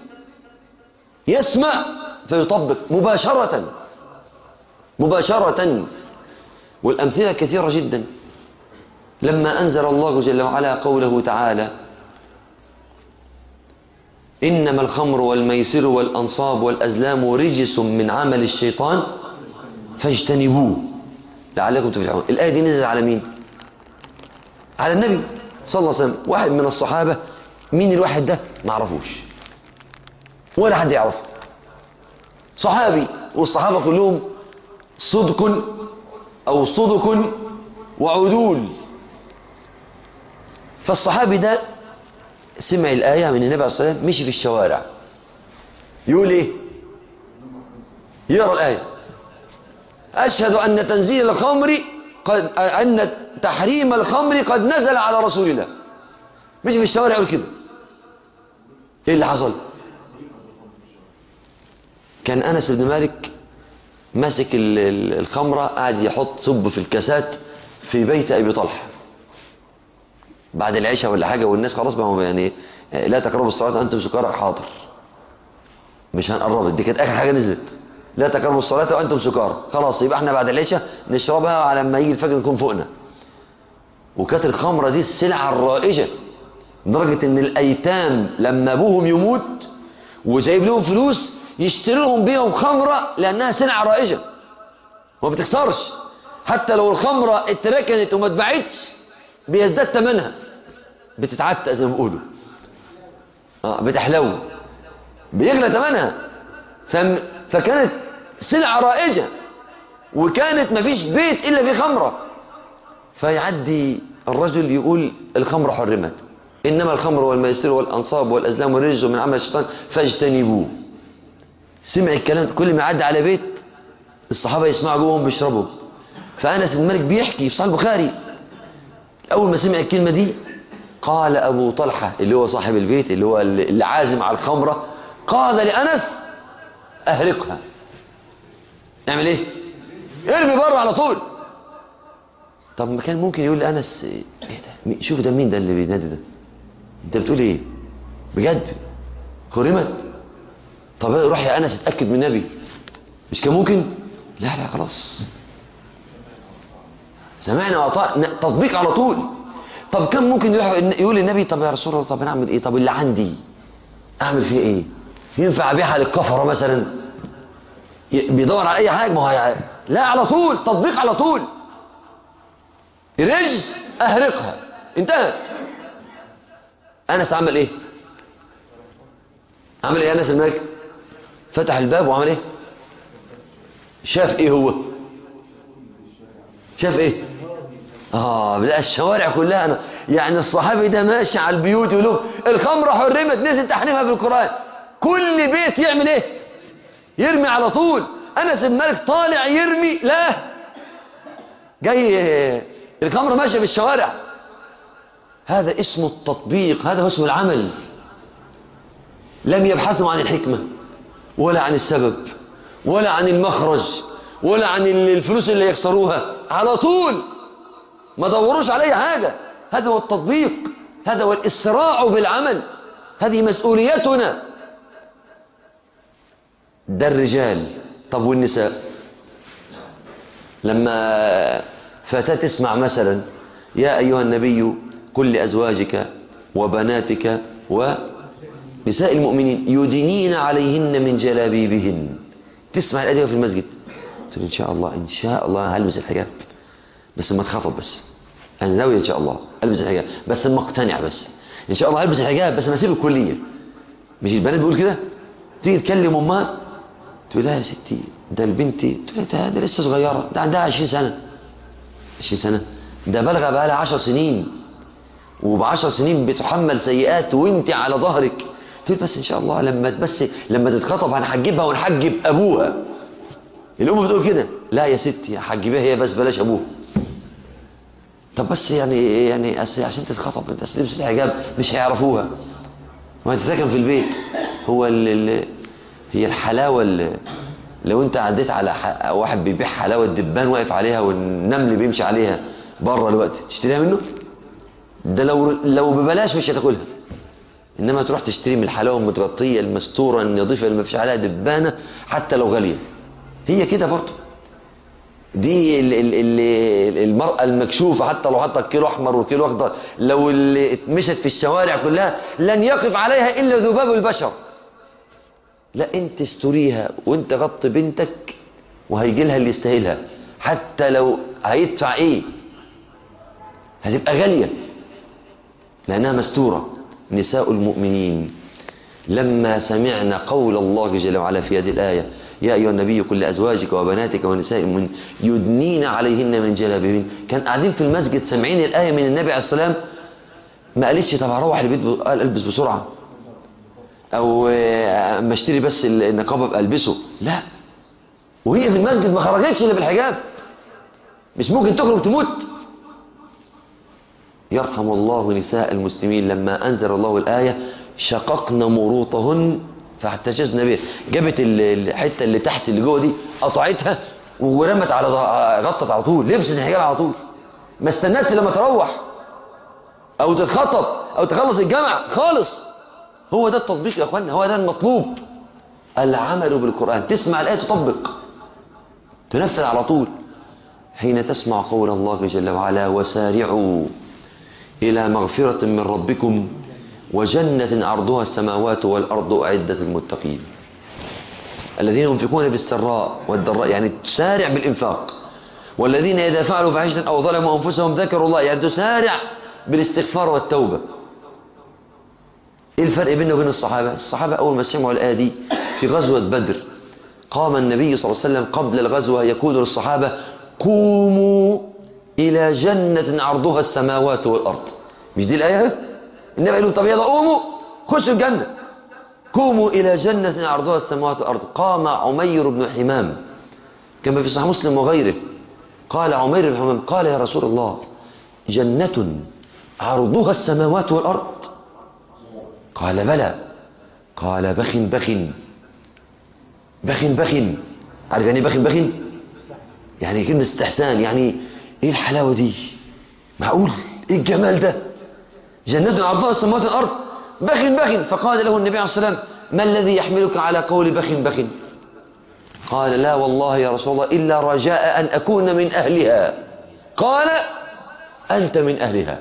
A: يسمع فيطبق مباشرة مباشرة والأمثلة كثيرة جدا لما أنزل الله جل وعلا قوله تعالى إنما الخمر والميسر والأنصاب والأزلام رجس من عمل الشيطان فاجتنبوه لعلكم تفلحون الآية دي نزلت على مين على النبي صلى الله عليه وسلم واحد من الصحابة مين الواحد ده ما عرفوش ولا حد يعرفه صحابي والصحابة كلهم صدق أو صدق وعدول فالصحابي ده سمع الآية من النبي عليه الصلاة والسلام مشي في الشوارع يقول إيه يقرأ الآية أشهد أن تنزيل الخمر قد أن تحريم الخمر قد نزل على رسول الله مشي في الشوارع يقول كده إيه اللي حصل كان أنس بن مالك ماسك الخمرة قاعد يحط صب في الكاسات في بيت أبي طلحة بعد العشاء ولا حاجة والناس خلاص بقى يعني لا تقربوا الصلاة وأنتم سكارى حاضر مش هنقرب دي كانت آخر حاجة نزلت لا تقربوا الصلاة وأنتم سكارى خلاص يبقى احنا بعد العشاء نشربها على ما يجي الفجر نكون فوقنا وكانت الخمرة دي السلعة الرائجة لدرجة ان الأيتام لما أبوهم يموت وجايب لهم فلوس يشتريهم بيهم خمرة لأنها سلعة رائجة وما بتكسرش حتى لو الخمرة اتركنت وما اتباعتش بيزداد ثمنها بتتعتق زي ما بيقولوا اه بتحلو بيغلى ثمنها فم... فكانت سلعة رائجة وكانت مفيش بيت إلا فيه خمرة فيعدي الرجل يقول الخمر حرمت إنما الخمر والميسر والأنصاب والأزلام والرجز من عمل الشيطان فاجتنبوه سمع الكلام كل ما يعدي على بيت الصحابة يسمعوا جوهم بيشربوا فأنس بن مالك بيحكي في صحيح البخاري أول ما سمع الكلمة دي قال أبو طلحة اللي هو صاحب البيت اللي هو اللي عازم على الخمرة قال لأنس أهلكها اعمل ايه ارمي بره على طول طب ما كان ممكن يقول لأنس ايه ده شوف ده مين ده اللي بينادي ده انت بتقول ايه بجد حرمت طب روح يا أنس اتأكد من النبي مش كان ممكن لا لا خلاص سمعنا وأطاع تطبيق على طول طب كم ممكن يروح يقول للنبي طب يا رسول الله طب انا اعمل ايه طب اللي عندي اعمل فيه ايه ينفع ابيعها للكفره مثلا بيدور على اي حاجه ما هو لا على طول تطبيق على طول رجز اهرقها انتهت انس عمل ايه عمل ايه انس الملك فتح الباب وعمل ايه شاف ايه هو شاف ايه اه لا الشوارع كلها أنا يعني الصحابي ده ماشي على البيوت يقول لهم الخمره حرمت نزل تحريمها في القران كل بيت يعمل ايه يرمي على طول انس بن مالك طالع يرمي لا جاي الخمره ماشيه في الشوارع هذا اسمه التطبيق هذا هو اسمه العمل لم يبحثوا عن الحكمه ولا عن السبب ولا عن المخرج ولا عن الفلوس اللي يخسروها على طول ما دوروش على اي حاجه هذا هو التطبيق هذا هو الاسراع بالعمل هذه مسؤوليتنا ده الرجال طب والنساء لما فتاة تسمع مثلا يا أيها النبي قل لأزواجك وبناتك ونساء المؤمنين يدنين عليهن من جلابيبهن تسمع الآية في المسجد تقول إن شاء الله إن شاء الله هلبس الحجاب بس ما اتخطب بس أنا ناوي إن شاء الله ألبس الحجاب بس ما اقتنع بس إن شاء الله هلبس الحجاب بس ما أسيب الكلية مش البنات بيقول كده تيجي تكلم أمها تقول لها يا ستي ده البنت تقول لها ده لسه صغيرة ده عندها 20 سنة 20 سنة ده بلغ بقى لها 10 سنين وب10 سنين بتحمل سيئات وانت على ظهرك تقول بس ان شاء الله لما بس لما تتخطب هنحجبها ونحجب ابوها الام بتقول كده لا يا ستي حجبيها هي بس بلاش ابوها طب بس يعني يعني عشان تتخطب انت تلبس الحجاب مش هيعرفوها وهتتسكن في البيت هو ال هي الحلاوة اللي لو انت عديت على واحد بيبيع حلاوة دبان واقف عليها والنمل بيمشي عليها بره الوقت تشتريها منه ده لو لو ببلاش مش هتاكلها انما تروح تشتري من الحلاوة المتغطية المستورة النظيفة اللي ما فيش عليها دبانة حتى لو غالية هي كده برضه دي ال ال ال المرأة المكشوفة حتى لو حطت كيلو أحمر وكيلو أخضر لو اللي اتمشت في الشوارع كلها لن يقف عليها إلا ذباب البشر لا انت استريها وانت غط بنتك وهيجي لها اللي يستاهلها حتى لو هيدفع ايه هتبقى غالية لأنها مستورة نساء المؤمنين لما سمعنا قول الله جل وعلا في هذه الآية يا أيها النبي كل أزواجك وبناتك ونساء المؤمنين يدنين عليهن من جلابيبهن كان قاعدين في المسجد سامعين الآية من النبي عليه السلام ما قالتش طب هروح البيت قال البس بسرعة أو اما اشتري بس النقاب ابقى البسه لا وهي في المسجد ما خرجتش إلا بالحجاب مش ممكن تخرج تموت يرحم الله نساء المسلمين لما أنزل الله الآية شققنا مروطهن فاحتجزنا بها جابت الحتة اللي تحت اللي جوه دي قطعتها ورمت على غطت على طول لبست الحجاب على طول ما استناش لما تروح او تتخطب او تخلص الجامعة خالص هو ده التطبيق يا اخوانا هو ده المطلوب العمل بالقرآن تسمع الآية تطبق تنفذ على طول حين تسمع قول الله جل وعلا وسارعوا إلى مغفرة من ربكم وجنة عرضها السماوات والأرض أعدة المتقين الذين ينفقون بالسراء والضراء يعني تسارع بالإنفاق والذين إذا فعلوا فاحشة أو ظلموا أنفسهم ذكروا الله يعني تسارع بالاستغفار والتوبة إيه الفرق بينه وبين الصحابة الصحابة أول ما سمعوا الآية دي في غزوة بدر قام النبي صلى الله عليه وسلم قبل الغزوة يقول للصحابة قوموا إلى جنة عرضها السماوات والأرض مش دي الآية النبي قال لهم طب يلا قوموا خشوا الجنة قوموا إلى جنة عرضها السماوات والأرض قام عمير بن حمام كما في صحيح مسلم وغيره قال عمير بن حمام قال يا رسول الله جنة عرضها السماوات والأرض قال بلى قال بخ بخ بخ بخ عارف يعني بخ بخ يعني كلمة استحسان يعني ايه الحلاوة دي معقول ايه الجمال ده جنة عرضها السماوات والأرض بخ بخ فقال له النبي عليه الصلاة والسلام ما الذي يحملك على قول بخ بخ قال لا والله يا رسول الله إلا رجاء أن أكون من أهلها قال أنت من أهلها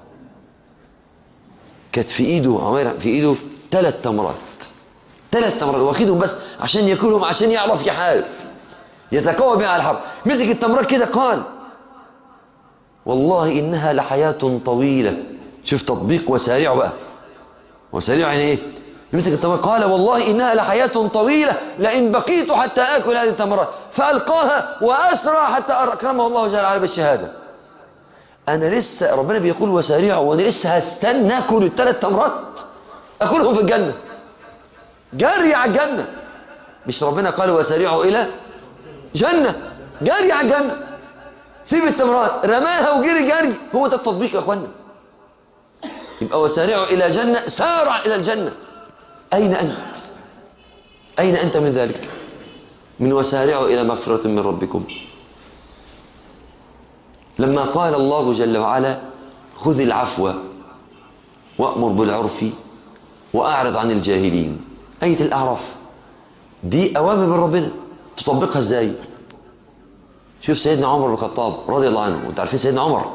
A: كانت في إيده عمير في إيده ثلاث تمرات ثلاث تمرات واخدهم بس عشان ياكلهم عشان يعرف يحارب يتقوى بها على الحرب مسك التمرات كده قال والله إنها لحياة طويلة شوف تطبيق وسارع بقى وسارع يعني إيه مسك التمرات قال والله إنها لحياة طويلة لئن بقيت حتى آكل هذه التمرات فألقاها وأسرع حتى أكرمه الله جل وعلا بالشهادة أنا لسه ربنا بيقول وسارعوا وأنا لسه هستنى أكل الثلاث تمرات أكلهم في الجنة جري على الجنة مش ربنا قال وسارعوا إلى جنة جري على الجنة سيب التمرات رماها وجري جري هو ده التطبيق يا أخوانا يبقى وسارعوا إلى جنة سارع إلى الجنة أين أنت أين أنت من ذلك من وسارعوا إلى مغفرة من ربكم لما قال الله جل وعلا خذ العفو وأمر بالعرف وأعرض عن الجاهلين آية الأعراف دي أوامر من ربنا تطبقها ازاي شوف سيدنا عمر بن الخطاب رضي الله عنه وانت عارفين سيدنا عمر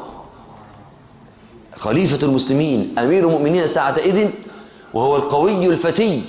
A: خليفة المسلمين أمير المؤمنين ساعتئذ وهو القوي الفتي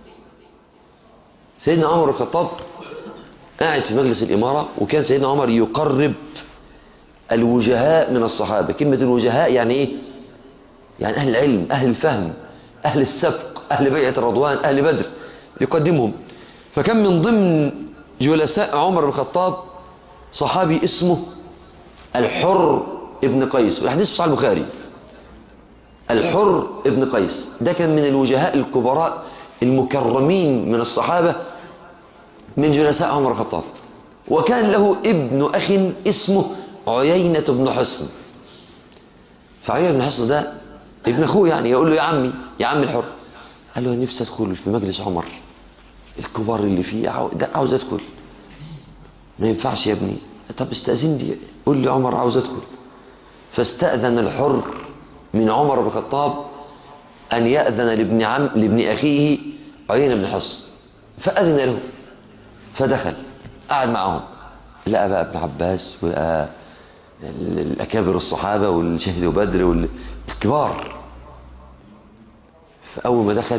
A: سيدنا عمر بن الخطاب قاعد في مجلس الإمارة وكان سيدنا عمر يقرب الوجهاء من الصحابة كلمة الوجهاء يعني إيه يعني أهل العلم أهل الفهم أهل السبق أهل بيعة الرضوان أهل بدر يقدمهم فكان من ضمن جلساء عمر بن الخطاب صحابي اسمه الحر ابن قيس والحديث في صحيح البخاري الحر ابن قيس ده كان من الوجهاء الكبراء المكرمين من الصحابة من جلساء عمر بن الخطاب وكان له ابن أخ اسمه عيينة بن حصن فعيينة بن حصن ده ابن أخوه يعني يقول له يا عمي يا عمي الحر قال له نفسي أدخل في مجلس عمر الكبار اللي فيه عاو... ده عاوز أدخل ما ينفعش يا ابني طب استأذن لي قول لي عمر عاوز أدخل فاستأذن الحر من عمر بن الخطاب أن يأذن لابن عم لابن أخيه عيينة بن حصن فأذن له فدخل قعد معهم لقى بقى ابن عباس ولقى ال- الأكابر الصحابة واللي شهدوا بدر والكبار فأول ما دخل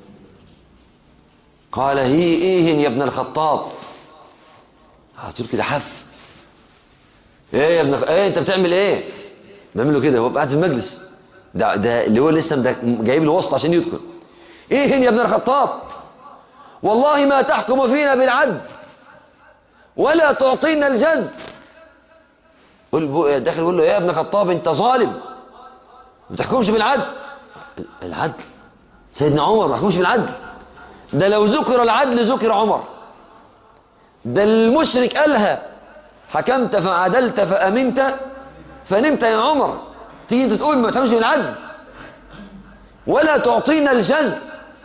A: قال هي إيه يا ابن الخطاب هتقول كده حف ايه يا ابن ايه انت بتعمل ايه بيعمل له كده هو قاعد في المجلس ده ده اللي هو لسه مدك- جايب له وسط عشان يدخل ايه يا ابن الخطاب والله ما تحكم فينا بالعدل ولا تعطينا الجزء قول بو- داخل يقول له ايه يا ابن الخطاب انت ظالم ما تحكمش بالعدل العدل سيدنا عمر ما يحكمش بالعدل ده لو ذكر العدل ذكر عمر ده المشرك قالها حكمت فعدلت فأمنت فنمت يا عمر تيجي انت تقول ما تحكمش بالعدل ولا تعطينا الجزء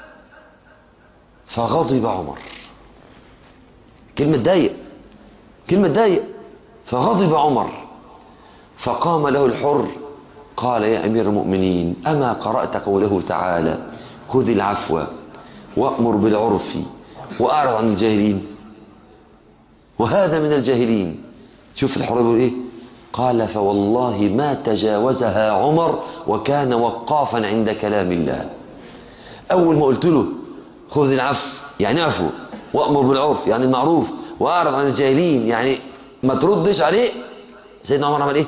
A: فغضب عمر كلمة ضايق كلمة ضايق فغضب عمر فقام له الحر قال يا أمير المؤمنين أما قرأت قوله تعالى خذ العفو وأمر بالعرف وأعرض عن الجاهلين وهذا من الجاهلين شوف الحر بيقول إيه قال فوالله ما تجاوزها عمر وكان وقافا عند كلام الله أول ما قلت له خذ العفو يعني عفو وأمر بالعرف يعني المعروف وأعرض عن الجاهلين يعني ما تردش عليه سيدنا عمر عمل إيه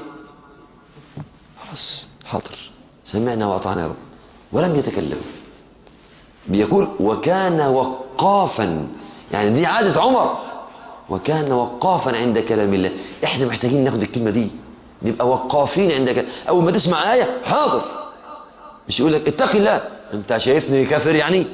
A: خلاص حاضر سمعنا وأطعنا يا رب ولم يتكلم بيقول وكان وقافا يعني دي عادة عمر وكان وقافا عند كلام الله احنا محتاجين ناخد الكلمة دي نبقى وقافين عند كلام أول ما تسمع آية حاضر مش يقول لك اتق الله انت شايفني كافر يعني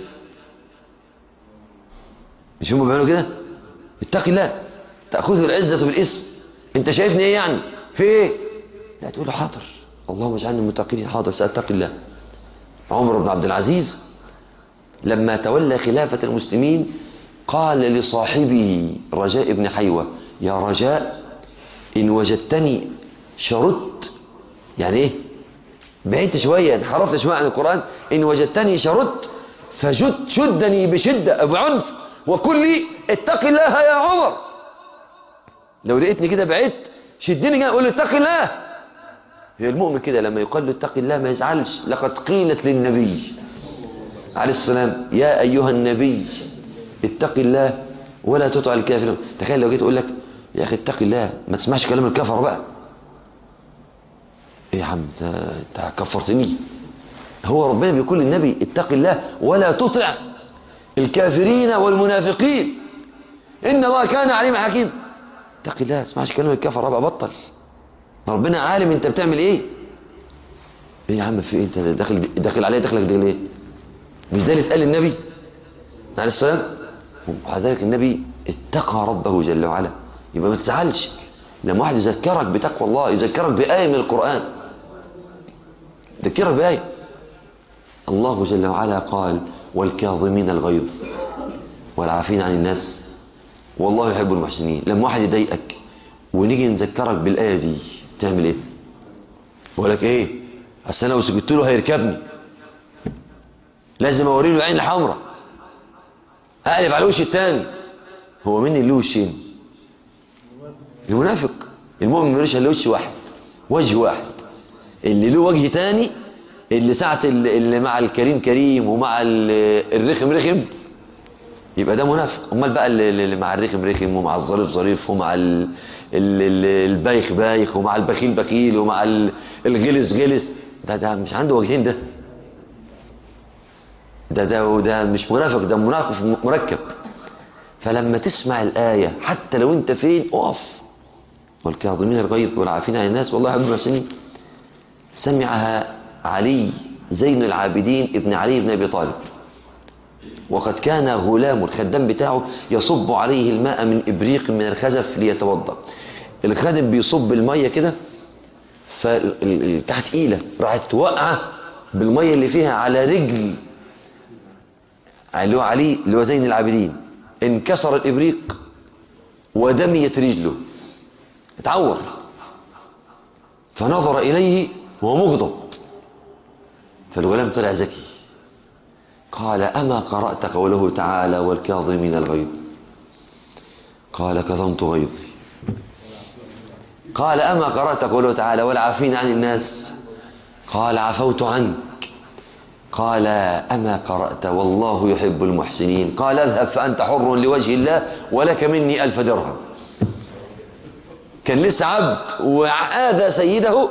A: مش هم بيعملوا كده اتق الله تأخذه العزة بالاسم انت شايفني ايه يعني في ايه لا تقول له حاضر اللهم اجعلني من المتقين حاضر سأتقي الله عمر بن عبد العزيز لما تولى خلافة المسلمين قال لصاحبه رجاء بن حيوة يا رجاء إن وجدتني شردت يعني إيه بعدت شوية انحرفت شوية عن القرآن إن وجدتني شردت فجد شدني بشدة بعنف وقل لي اتق الله يا عمر لو لقيتني كده بعدت شدني كده قول لي اتق الله هي المؤمن كده لما يقال له اتق الله ما يزعلش لقد قيلت للنبي عليه السلام يا أيها النبي اتق الله ولا تطع الكافرين تخيل لو جيت اقول لك يا اخي اتق الله ما تسمعش كلام الكفر بقى ايه يا عم انت انت كفرتني هو ربنا بيقول للنبي اتق الله ولا تطع الكافرين والمنافقين ان الله كان عليما حكيم اتق الله ما تسمعش كلام الكفر بقى بطل ربنا عالم انت بتعمل ايه ايه يا عم في إيه؟ انت داخل داخل عليه داخلك داخل ايه مش ده اللي اتقال للنبي عليه السلام ومع ذلك النبي اتقى ربه جل وعلا يبقى ما تزعلش لما واحد يذكرك بتقوى الله يذكرك بآية من القرآن يذكرك بآية الله جل وعلا قال والكاظمين الغيظ والعافين عن الناس والله يحب المحسنين لما واحد يضايقك ونيجي نذكرك بالآية دي تعمل ايه يقول لك ايه اصل انا لو سكت له هيركبني لازم اوري له العين الحمراء اقلب على الوش الثاني هو مين اللي له وشين المنافق المؤمن ملوش الا وش واحد وجه واحد اللي له وجه تاني اللي ساعة اللي اللي مع الكريم كريم ومع ال- الرخم رخم يبقى ده منافق امال بقى اللي اللي مع الرخم رخم ومع الظريف ظريف ومع ال- ال- ال- البايخ بايخ ومع البخيل بخيل ومع ال- الغلس غلس ده ده مش عنده وجهين ده ده ده وده مش منافق ده منافق مركب فلما تسمع الآية حتى لو انت فين اقف والكاظمين الغيظ والعافين عن الناس والله يحب المحسنين سمعها علي زين العابدين ابن علي بن ابي طالب وقد كان غلام الخدام بتاعه يصب عليه الماء من ابريق من الخزف ليتوضا الخادم بيصب الميه كده فتحت تقيله راحت واقعه بالميه اللي فيها على رجل اللي هو علي اللي هو زين العابدين انكسر الابريق ودميت رجله اتعور فنظر اليه وهو مغضب فالغلام طلع ذكي قال اما قرات قوله تعالى والكاظمين الغيظ قال كظمت غيظي قال أما قرأت قوله تعالى والعافين عن الناس قال عفوت عنك قال أما قرأت والله يحب المحسنين قال اذهب فأنت حر لوجه الله ولك مني ألف درهم كان لسه عبد وآذى سيده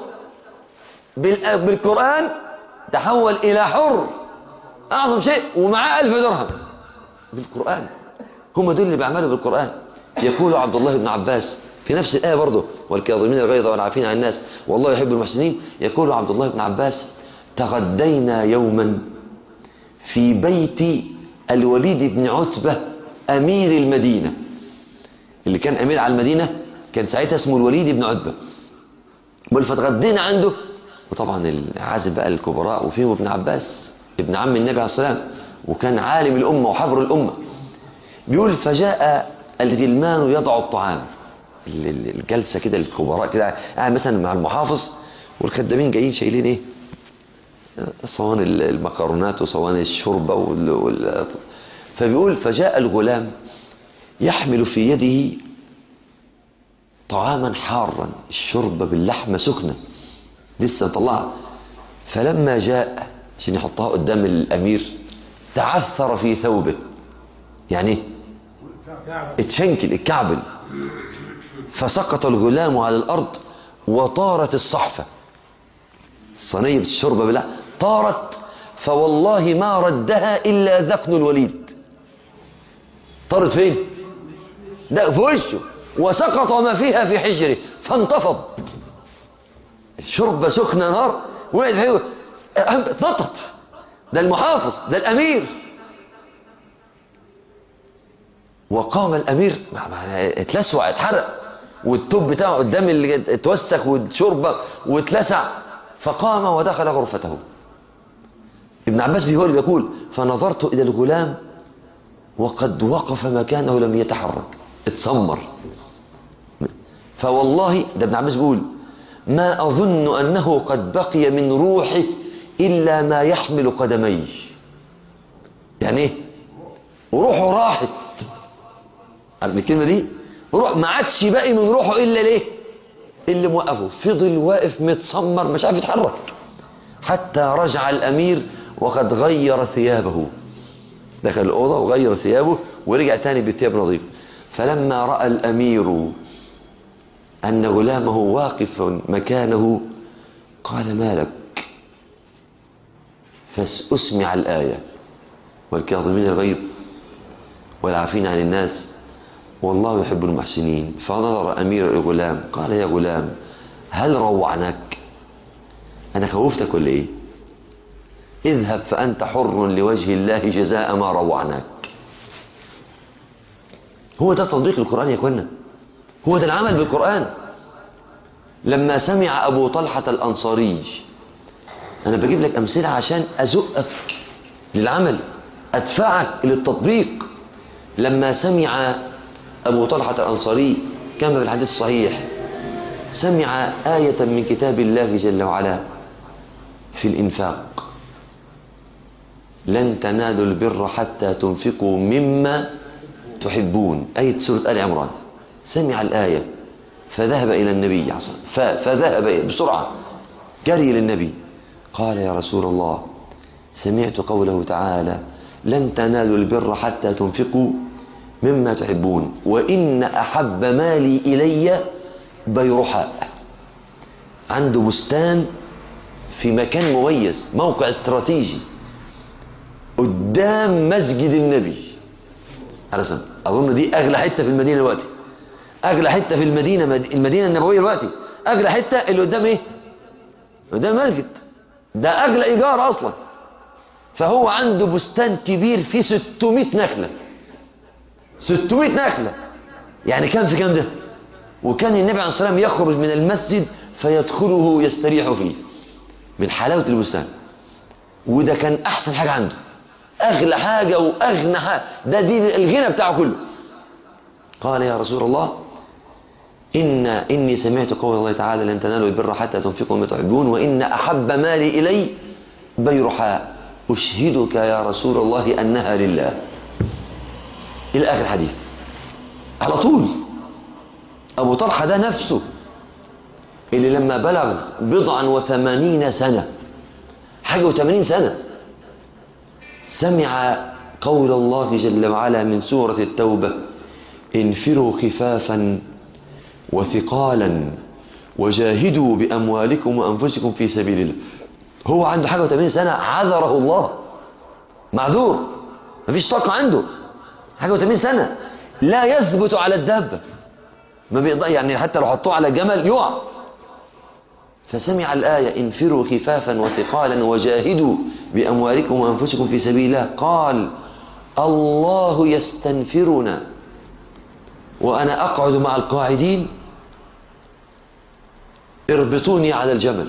A: بالقرآن تحول إلى حر أعظم شيء ومعاه ألف درهم بالقرآن هم دول اللي بيعملوا بالقرآن يقول عبد الله بن عباس في نفس الآية برضه والكاظمين الغيظ والعافين عن الناس والله يحب المحسنين يقول عبد الله بن عباس تغدينا يوما في بيت الوليد بن عتبة أمير المدينة اللي كان أمير على المدينة كان ساعتها اسمه الوليد بن عتبة فتغدينا عنده وطبعا العازب بقى الكبراء وفيهم ابن عباس ابن عم النبي عليه الصلاة والسلام وكان عالم الأمة وحبر الأمة بيقول فجاء الغلمان يضع الطعام الجلسة كده الكبراء كده قاعد مثلا مع المحافظ والخدامين جايين شايلين ايه صواني المكرونات وصواني الشوربه وال... وال... فبيقول فجاء الغلام يحمل في يده طعاما حارا الشوربه باللحمه سخنه لسه طلعها فلما جاء عشان يحطها قدام الامير تعثر في ثوبه يعني اتشنكل الكعبل فسقط الغلام على الارض وطارت الصحفه صينيه الشوربه بالله طارت فوالله ما ردها الا ذقن الوليد طارت فين ده في وشه وسقط ما فيها في حجره فانتفض الشوربه سخنه نار وقعت فيه اتنطط ده المحافظ ده الامير وقام الامير اتلسع اتحرق والتوب بتاعه قدام اللي اتوسخ والشوربه واتلسع فقام ودخل غرفته ابن عباس بيقول بيقول فنظرت الى الغلام وقد وقف مكانه لم يتحرك اتسمر فوالله ده ابن عباس بيقول ما اظن انه قد بقي من روحه الا ما يحمل قدميه يعني ايه وروحه راحت عارف الكلمه دي روح ما عادش باقي من روحه الا ليه اللي موقفه فضل واقف متسمر مش عارف يتحرك حتى رجع الامير وقد غير ثيابه دخل الاوضه وغير ثيابه ورجع تاني بثياب نظيف فلما راى الامير ان غلامه واقف مكانه قال ما لك فاسمع الايه والكاظمين الغيظ والعافين عن الناس والله يحب المحسنين فنظر أمير الغلام قال يا غلام هل روعناك أنا خوفتك ولا إيه اذهب فأنت حر لوجه الله جزاء ما روعناك هو ده تطبيق القرآن يا كنا هو ده العمل بالقرآن لما سمع أبو طلحة الأنصاري أنا بجيب لك أمثلة عشان أزقك للعمل أدفعك للتطبيق لما سمع أبو طلحة الأنصاري كما في الحديث الصحيح سمع آية من كتاب الله جل وعلا في الإنفاق لن تنالوا البر حتى تنفقوا مما تحبون آية سورة آل عمران سمع الآية فذهب إلى النبي فذهب بسرعة جري للنبي قال يا رسول الله سمعت قوله تعالى لن تنالوا البر حتى تنفقوا مما تحبون وإن أحب مالي إلي بيرحاء عنده بستان في مكان مميز موقع استراتيجي قدام مسجد النبي على أظن دي أغلى حتة في المدينة دلوقتي أغلى حتة في المدينة المدينة النبوية دلوقتي أغلى حتة اللي قدام إيه؟ قدام المسجد ده أغلى إيجار أصلا فهو عنده بستان كبير فيه 600 نخلة 600 نخلة يعني كم في كم ده وكان النبي عليه الصلاة والسلام يخرج من المسجد فيدخله يستريح فيه من حلاوة البستان وده كان أحسن حاجة عنده أغلى حاجة وأغنى حاجة ده دي الغنى بتاعه كله قال يا رسول الله إن إني سمعت قول الله تعالى لن تنالوا البر حتى تنفقوا ما تحبون وإن أحب مالي إلي بيرحاء أشهدك يا رسول الله أنها لله إلى آخر الحديث على طول أبو طلحة ده نفسه اللي لما بلغ بضعا وثمانين سنة حاجة وثمانين سنة سمع قول الله جل وعلا من سورة التوبة انفروا خفافا وثقالا وجاهدوا بأموالكم وأنفسكم في سبيل الله هو عنده حاجة وثمانين سنة عذره الله معذور مفيش طاقة عنده حاجة وثمانين سنة لا يثبت على الدابة ما بيقدر يعني حتى لو حطوه على جمل يقع فسمع الآية انفروا خفافا وثقالا وجاهدوا بأموالكم وأنفسكم في سبيل الله قال الله يستنفرنا وأنا أقعد مع القاعدين اربطوني على الجمل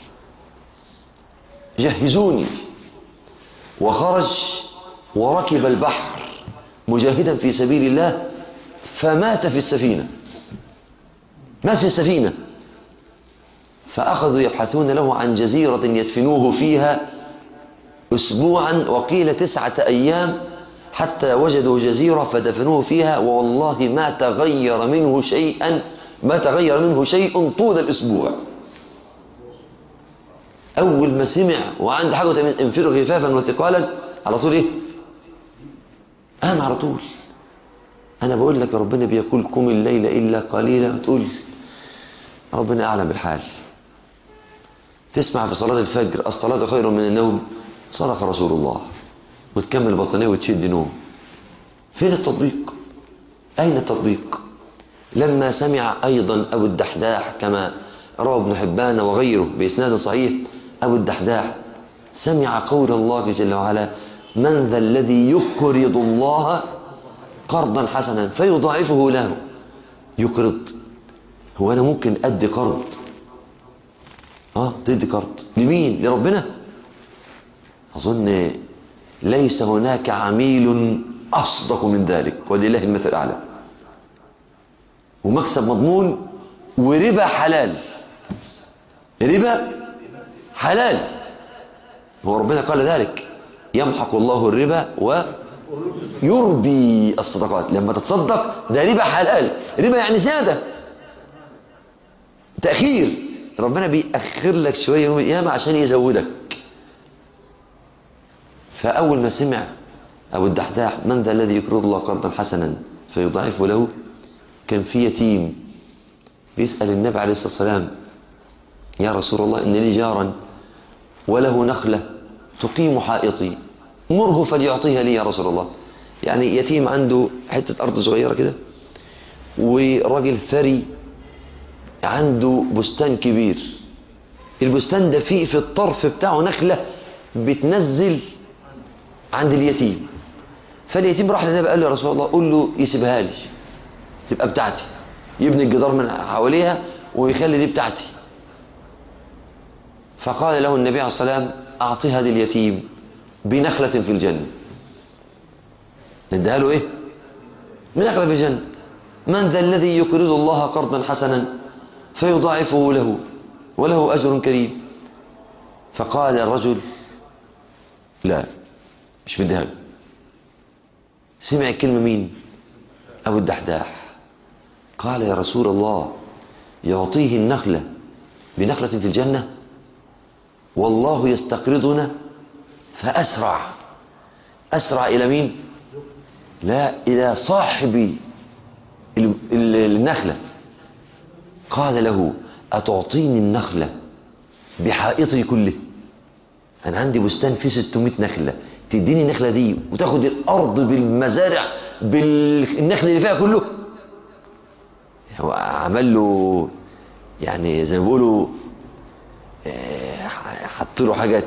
A: جهزوني وخرج وركب البحر مجاهدا في سبيل الله فمات في السفينة مات في السفينة فأخذوا يبحثون له عن جزيرة يدفنوه فيها أسبوعا وقيل تسعة أيام حتى وجدوا جزيرة فدفنوه فيها والله ما تغير منه شيئا ما تغير منه شيء طول الأسبوع أول ما سمع وعنده حاجة انفروا خفافا وثقالا على طول إيه قام على طول أنا بقول لك ربنا بيقول قم الليل إلا قليلا تقول ربنا أعلم بالحال تسمع في صلاة الفجر الصلاة خير من النوم صدق رسول الله وتكمل بطانية وتشد نوم فين التطبيق أين التطبيق لما سمع أيضا أبو الدحداح كما روى ابن حبان وغيره بإسناد صحيح أبو الدحداح سمع قول الله جل وعلا من ذا الذي يقرض الله قرضا حسنا فيضاعفه له يقرض هو أنا ممكن أدي قرض اه تدي قرض لمين لربنا أظن ليس هناك عميل أصدق من ذلك ولله المثل الأعلى ومكسب مضمون وربا حلال ربا حلال هو ربنا قال ذلك يمحق الله الربا ويربي الصدقات لما تتصدق ده ربا حلال ربا يعني زيادة تأخير ربنا بيأخر لك شوية يوم القيامة عشان يزودك فأول ما سمع أبو الدحداح من ذا الذي يقرض الله قرضا حسنا فيضاعفه له كان في يتيم بيسأل النبي عليه الصلاة والسلام يا رسول الله إن لي جارا وله نخلة تقيم حائطي مره فليعطيها لي يا رسول الله يعني يتيم عنده حتة أرض صغيرة كده وراجل ثري عنده بستان كبير البستان ده فيه في الطرف بتاعه نخلة بتنزل عند اليتيم فاليتيم راح للنبي قال له يا رسول الله قول له يسيبها لي تبقى بتاعتي يبني الجدار من حواليها ويخلي دي بتاعتي فقال له النبي عليه الصلاة والسلام أعطيها لليتيم بنخلة في الجنة نديها له إيه بنخلة في الجنة من ذا الذي يقرض الله قرضا حسنا فيضاعفه له وله أجر كريم فقال الرجل لا مش مديها له سمع الكلمة مين أبو الدحداح قال يا رسول الله يعطيه النخلة بنخلة في الجنة والله يستقرضنا فأسرع أسرع إلى مين لا إلى صاحب النخلة قال له أتعطيني النخلة بحائطي كله أنا عندي بستان فيه 600 نخلة تديني النخلة دي وتاخد الأرض بالمزارع بالنخل اللي فيها كله هو عمل له يعني زي ما بيقولوا حط له حاجات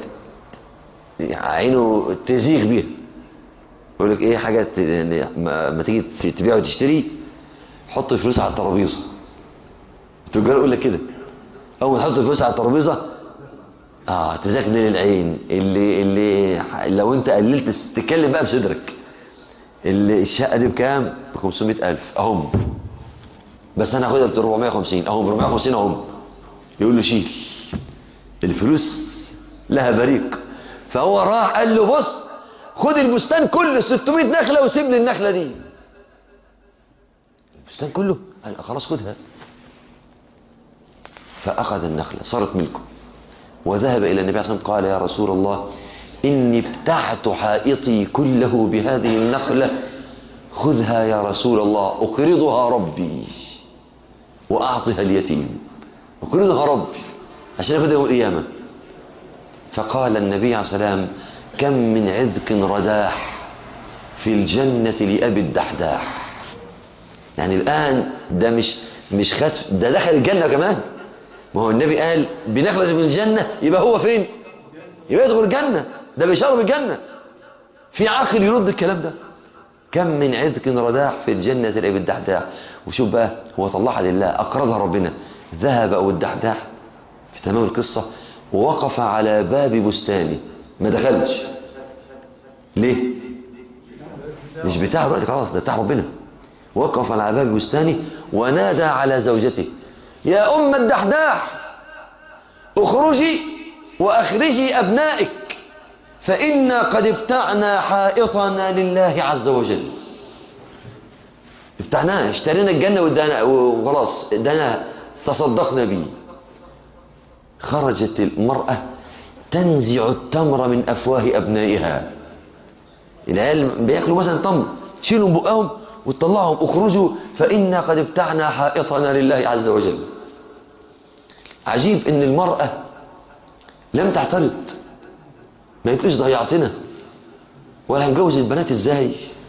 A: عينه تزيغ بيها يقول لك ايه حاجه يعني ما تيجي تبيع وتشتري حط الفلوس على الترابيزه التجار يقول لك كده اول ما تحط الفلوس على الترابيزه اه تزكنن العين اللي اللي لو انت قللت تتكلم بقى بصدرك اللي الشقه دي بكام ب 500000 اهم بس انا هاخدها ب 450 اهم ب 450 اهم يقول له شيل الفلوس لها بريق فهو راح قال له بص خد البستان كله 600 نخله وسيب لي النخله دي البستان كله قال خلاص خدها فأخذ النخلة صارت ملكه وذهب إلى النبي صلى الله عليه وسلم قال يا رسول الله إني ابتعت حائطي كله بهذه النخلة خذها يا رسول الله أقرضها ربي وأعطها اليتيم أقرضها ربي عشان ياخدها يوم القيامة فقال النبي عليه السلام كم من عذق رداح في الجنة لأبي الدحداح يعني الآن ده مش مش خد ده دخل الجنة كمان ما هو النبي قال بنخلص من الجنة يبقى هو فين يبقى يدخل الجنة ده بيشرب الجنة في عاقل يرد الكلام ده كم من عذق رداح في الجنة لأبي الدحداح وشوف بقى هو طلعها لله أقرضها ربنا ذهب أبو الدحداح في تمام القصة ووقف على باب بستانه ما دخلش ليه مش بتاع دلوقتي خلاص ده بتاع ربنا وقف على باب بستانه ونادى على زوجته يا أم الدحداح اخرجي وأخرجي أبنائك فإنا قد ابتعنا حائطنا لله عز وجل ابتعناه اشترينا الجنة وادانا وخلاص ادانا تصدقنا به خرجت المرأة تنزع التمر من أفواه أبنائها العيال بياكلوا مثلا تمر تشيلهم بقهم وتطلعهم اخرجوا فإنا قد ابتعنا حائطنا لله عز وجل عجيب ان المرأة لم تعترض ما قلتلوش ضيعتنا ولا هنجوز البنات ازاي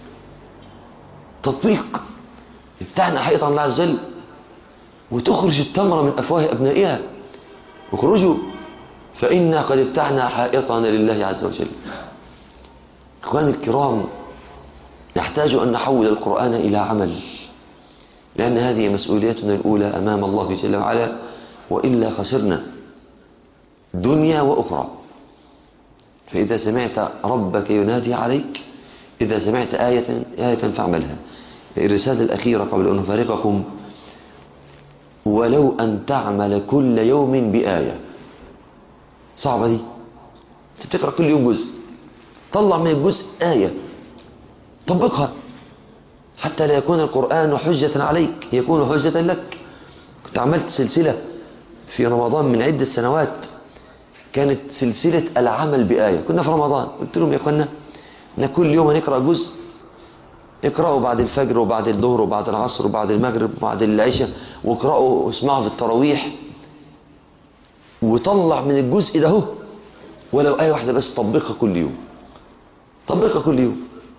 A: تطبيق ابتعنا حائطا الله عز وجل وتخرج التمر من أفواه أبنائها اخرجوا فإنا قد ابتعنا حائطنا لله عز وجل إخواني الكرام نحتاج أن نحول القرآن إلى عمل لأن هذه مسؤوليتنا الأولى أمام الله جل وعلا وإلا خسرنا دنيا وأخرى فإذا سمعت ربك ينادي عليك إذا سمعت آية آية فاعملها الرسالة الأخيرة قبل أن أفارقكم ولو أن تعمل كل يوم بآية صعبة دي أنت بتقرأ كل يوم جزء طلع من الجزء آية طبقها حتى لا يكون القرآن حجة عليك يكون حجة لك كنت عملت سلسلة في رمضان من عدة سنوات كانت سلسلة العمل بآية كنا في رمضان قلت لهم يا أخوانا إن كل يوم هنقرأ جزء اقرأوا بعد الفجر وبعد الظهر وبعد العصر وبعد المغرب وبعد العشاء واقرأوا واسمعوا في التراويح وطلع من الجزء ده هو ولو آية واحدة بس طبقها كل يوم طبقها كل يوم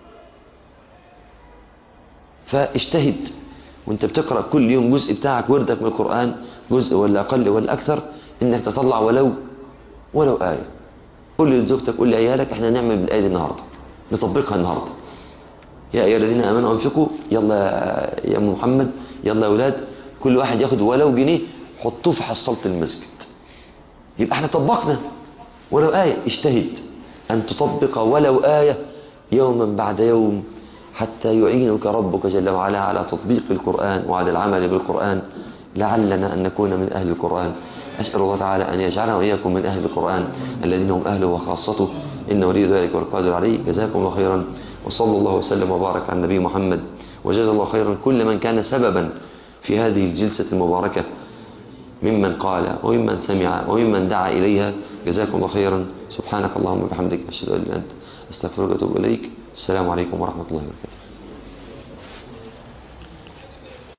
A: فاجتهد وانت بتقرأ كل يوم جزء بتاعك وردك من القرآن جزء ولا أقل ولا أكثر انك تطلع ولو ولو آية قول لزوجتك قول لعيالك احنا نعمل بالآية دي النهاردة نطبقها النهاردة يا أيها الذين آمنوا أنفقوا يلا يا أم محمد يلا يا أولاد كل واحد ياخد ولو جنيه حطوه في حصالة المسجد يبقى احنا طبقنا ولو آية اجتهد أن تطبق ولو آية يوما بعد يوم حتى يعينك ربك جل وعلا على تطبيق القرآن وعلى العمل بالقرآن لعلنا أن نكون من أهل القرآن أسأل الله تعالى أن يجعلنا وإياكم من أهل القرآن الذين هم أهله وخاصته إن ولي ذلك والقادر عليه جزاكم الله خيرا وصلى الله وسلم وبارك على النبي محمد وجزا الله خيرا كل من كان سببا في هذه الجلسة المباركة ممن قال وممن سمع وممن دعا إليها جزاكم الله خيرا سبحانك اللهم وبحمدك أشهد أن لا إله إلا أنت أستغفرك وأتوب إليك السلام عليكم ورحمة الله وبركاته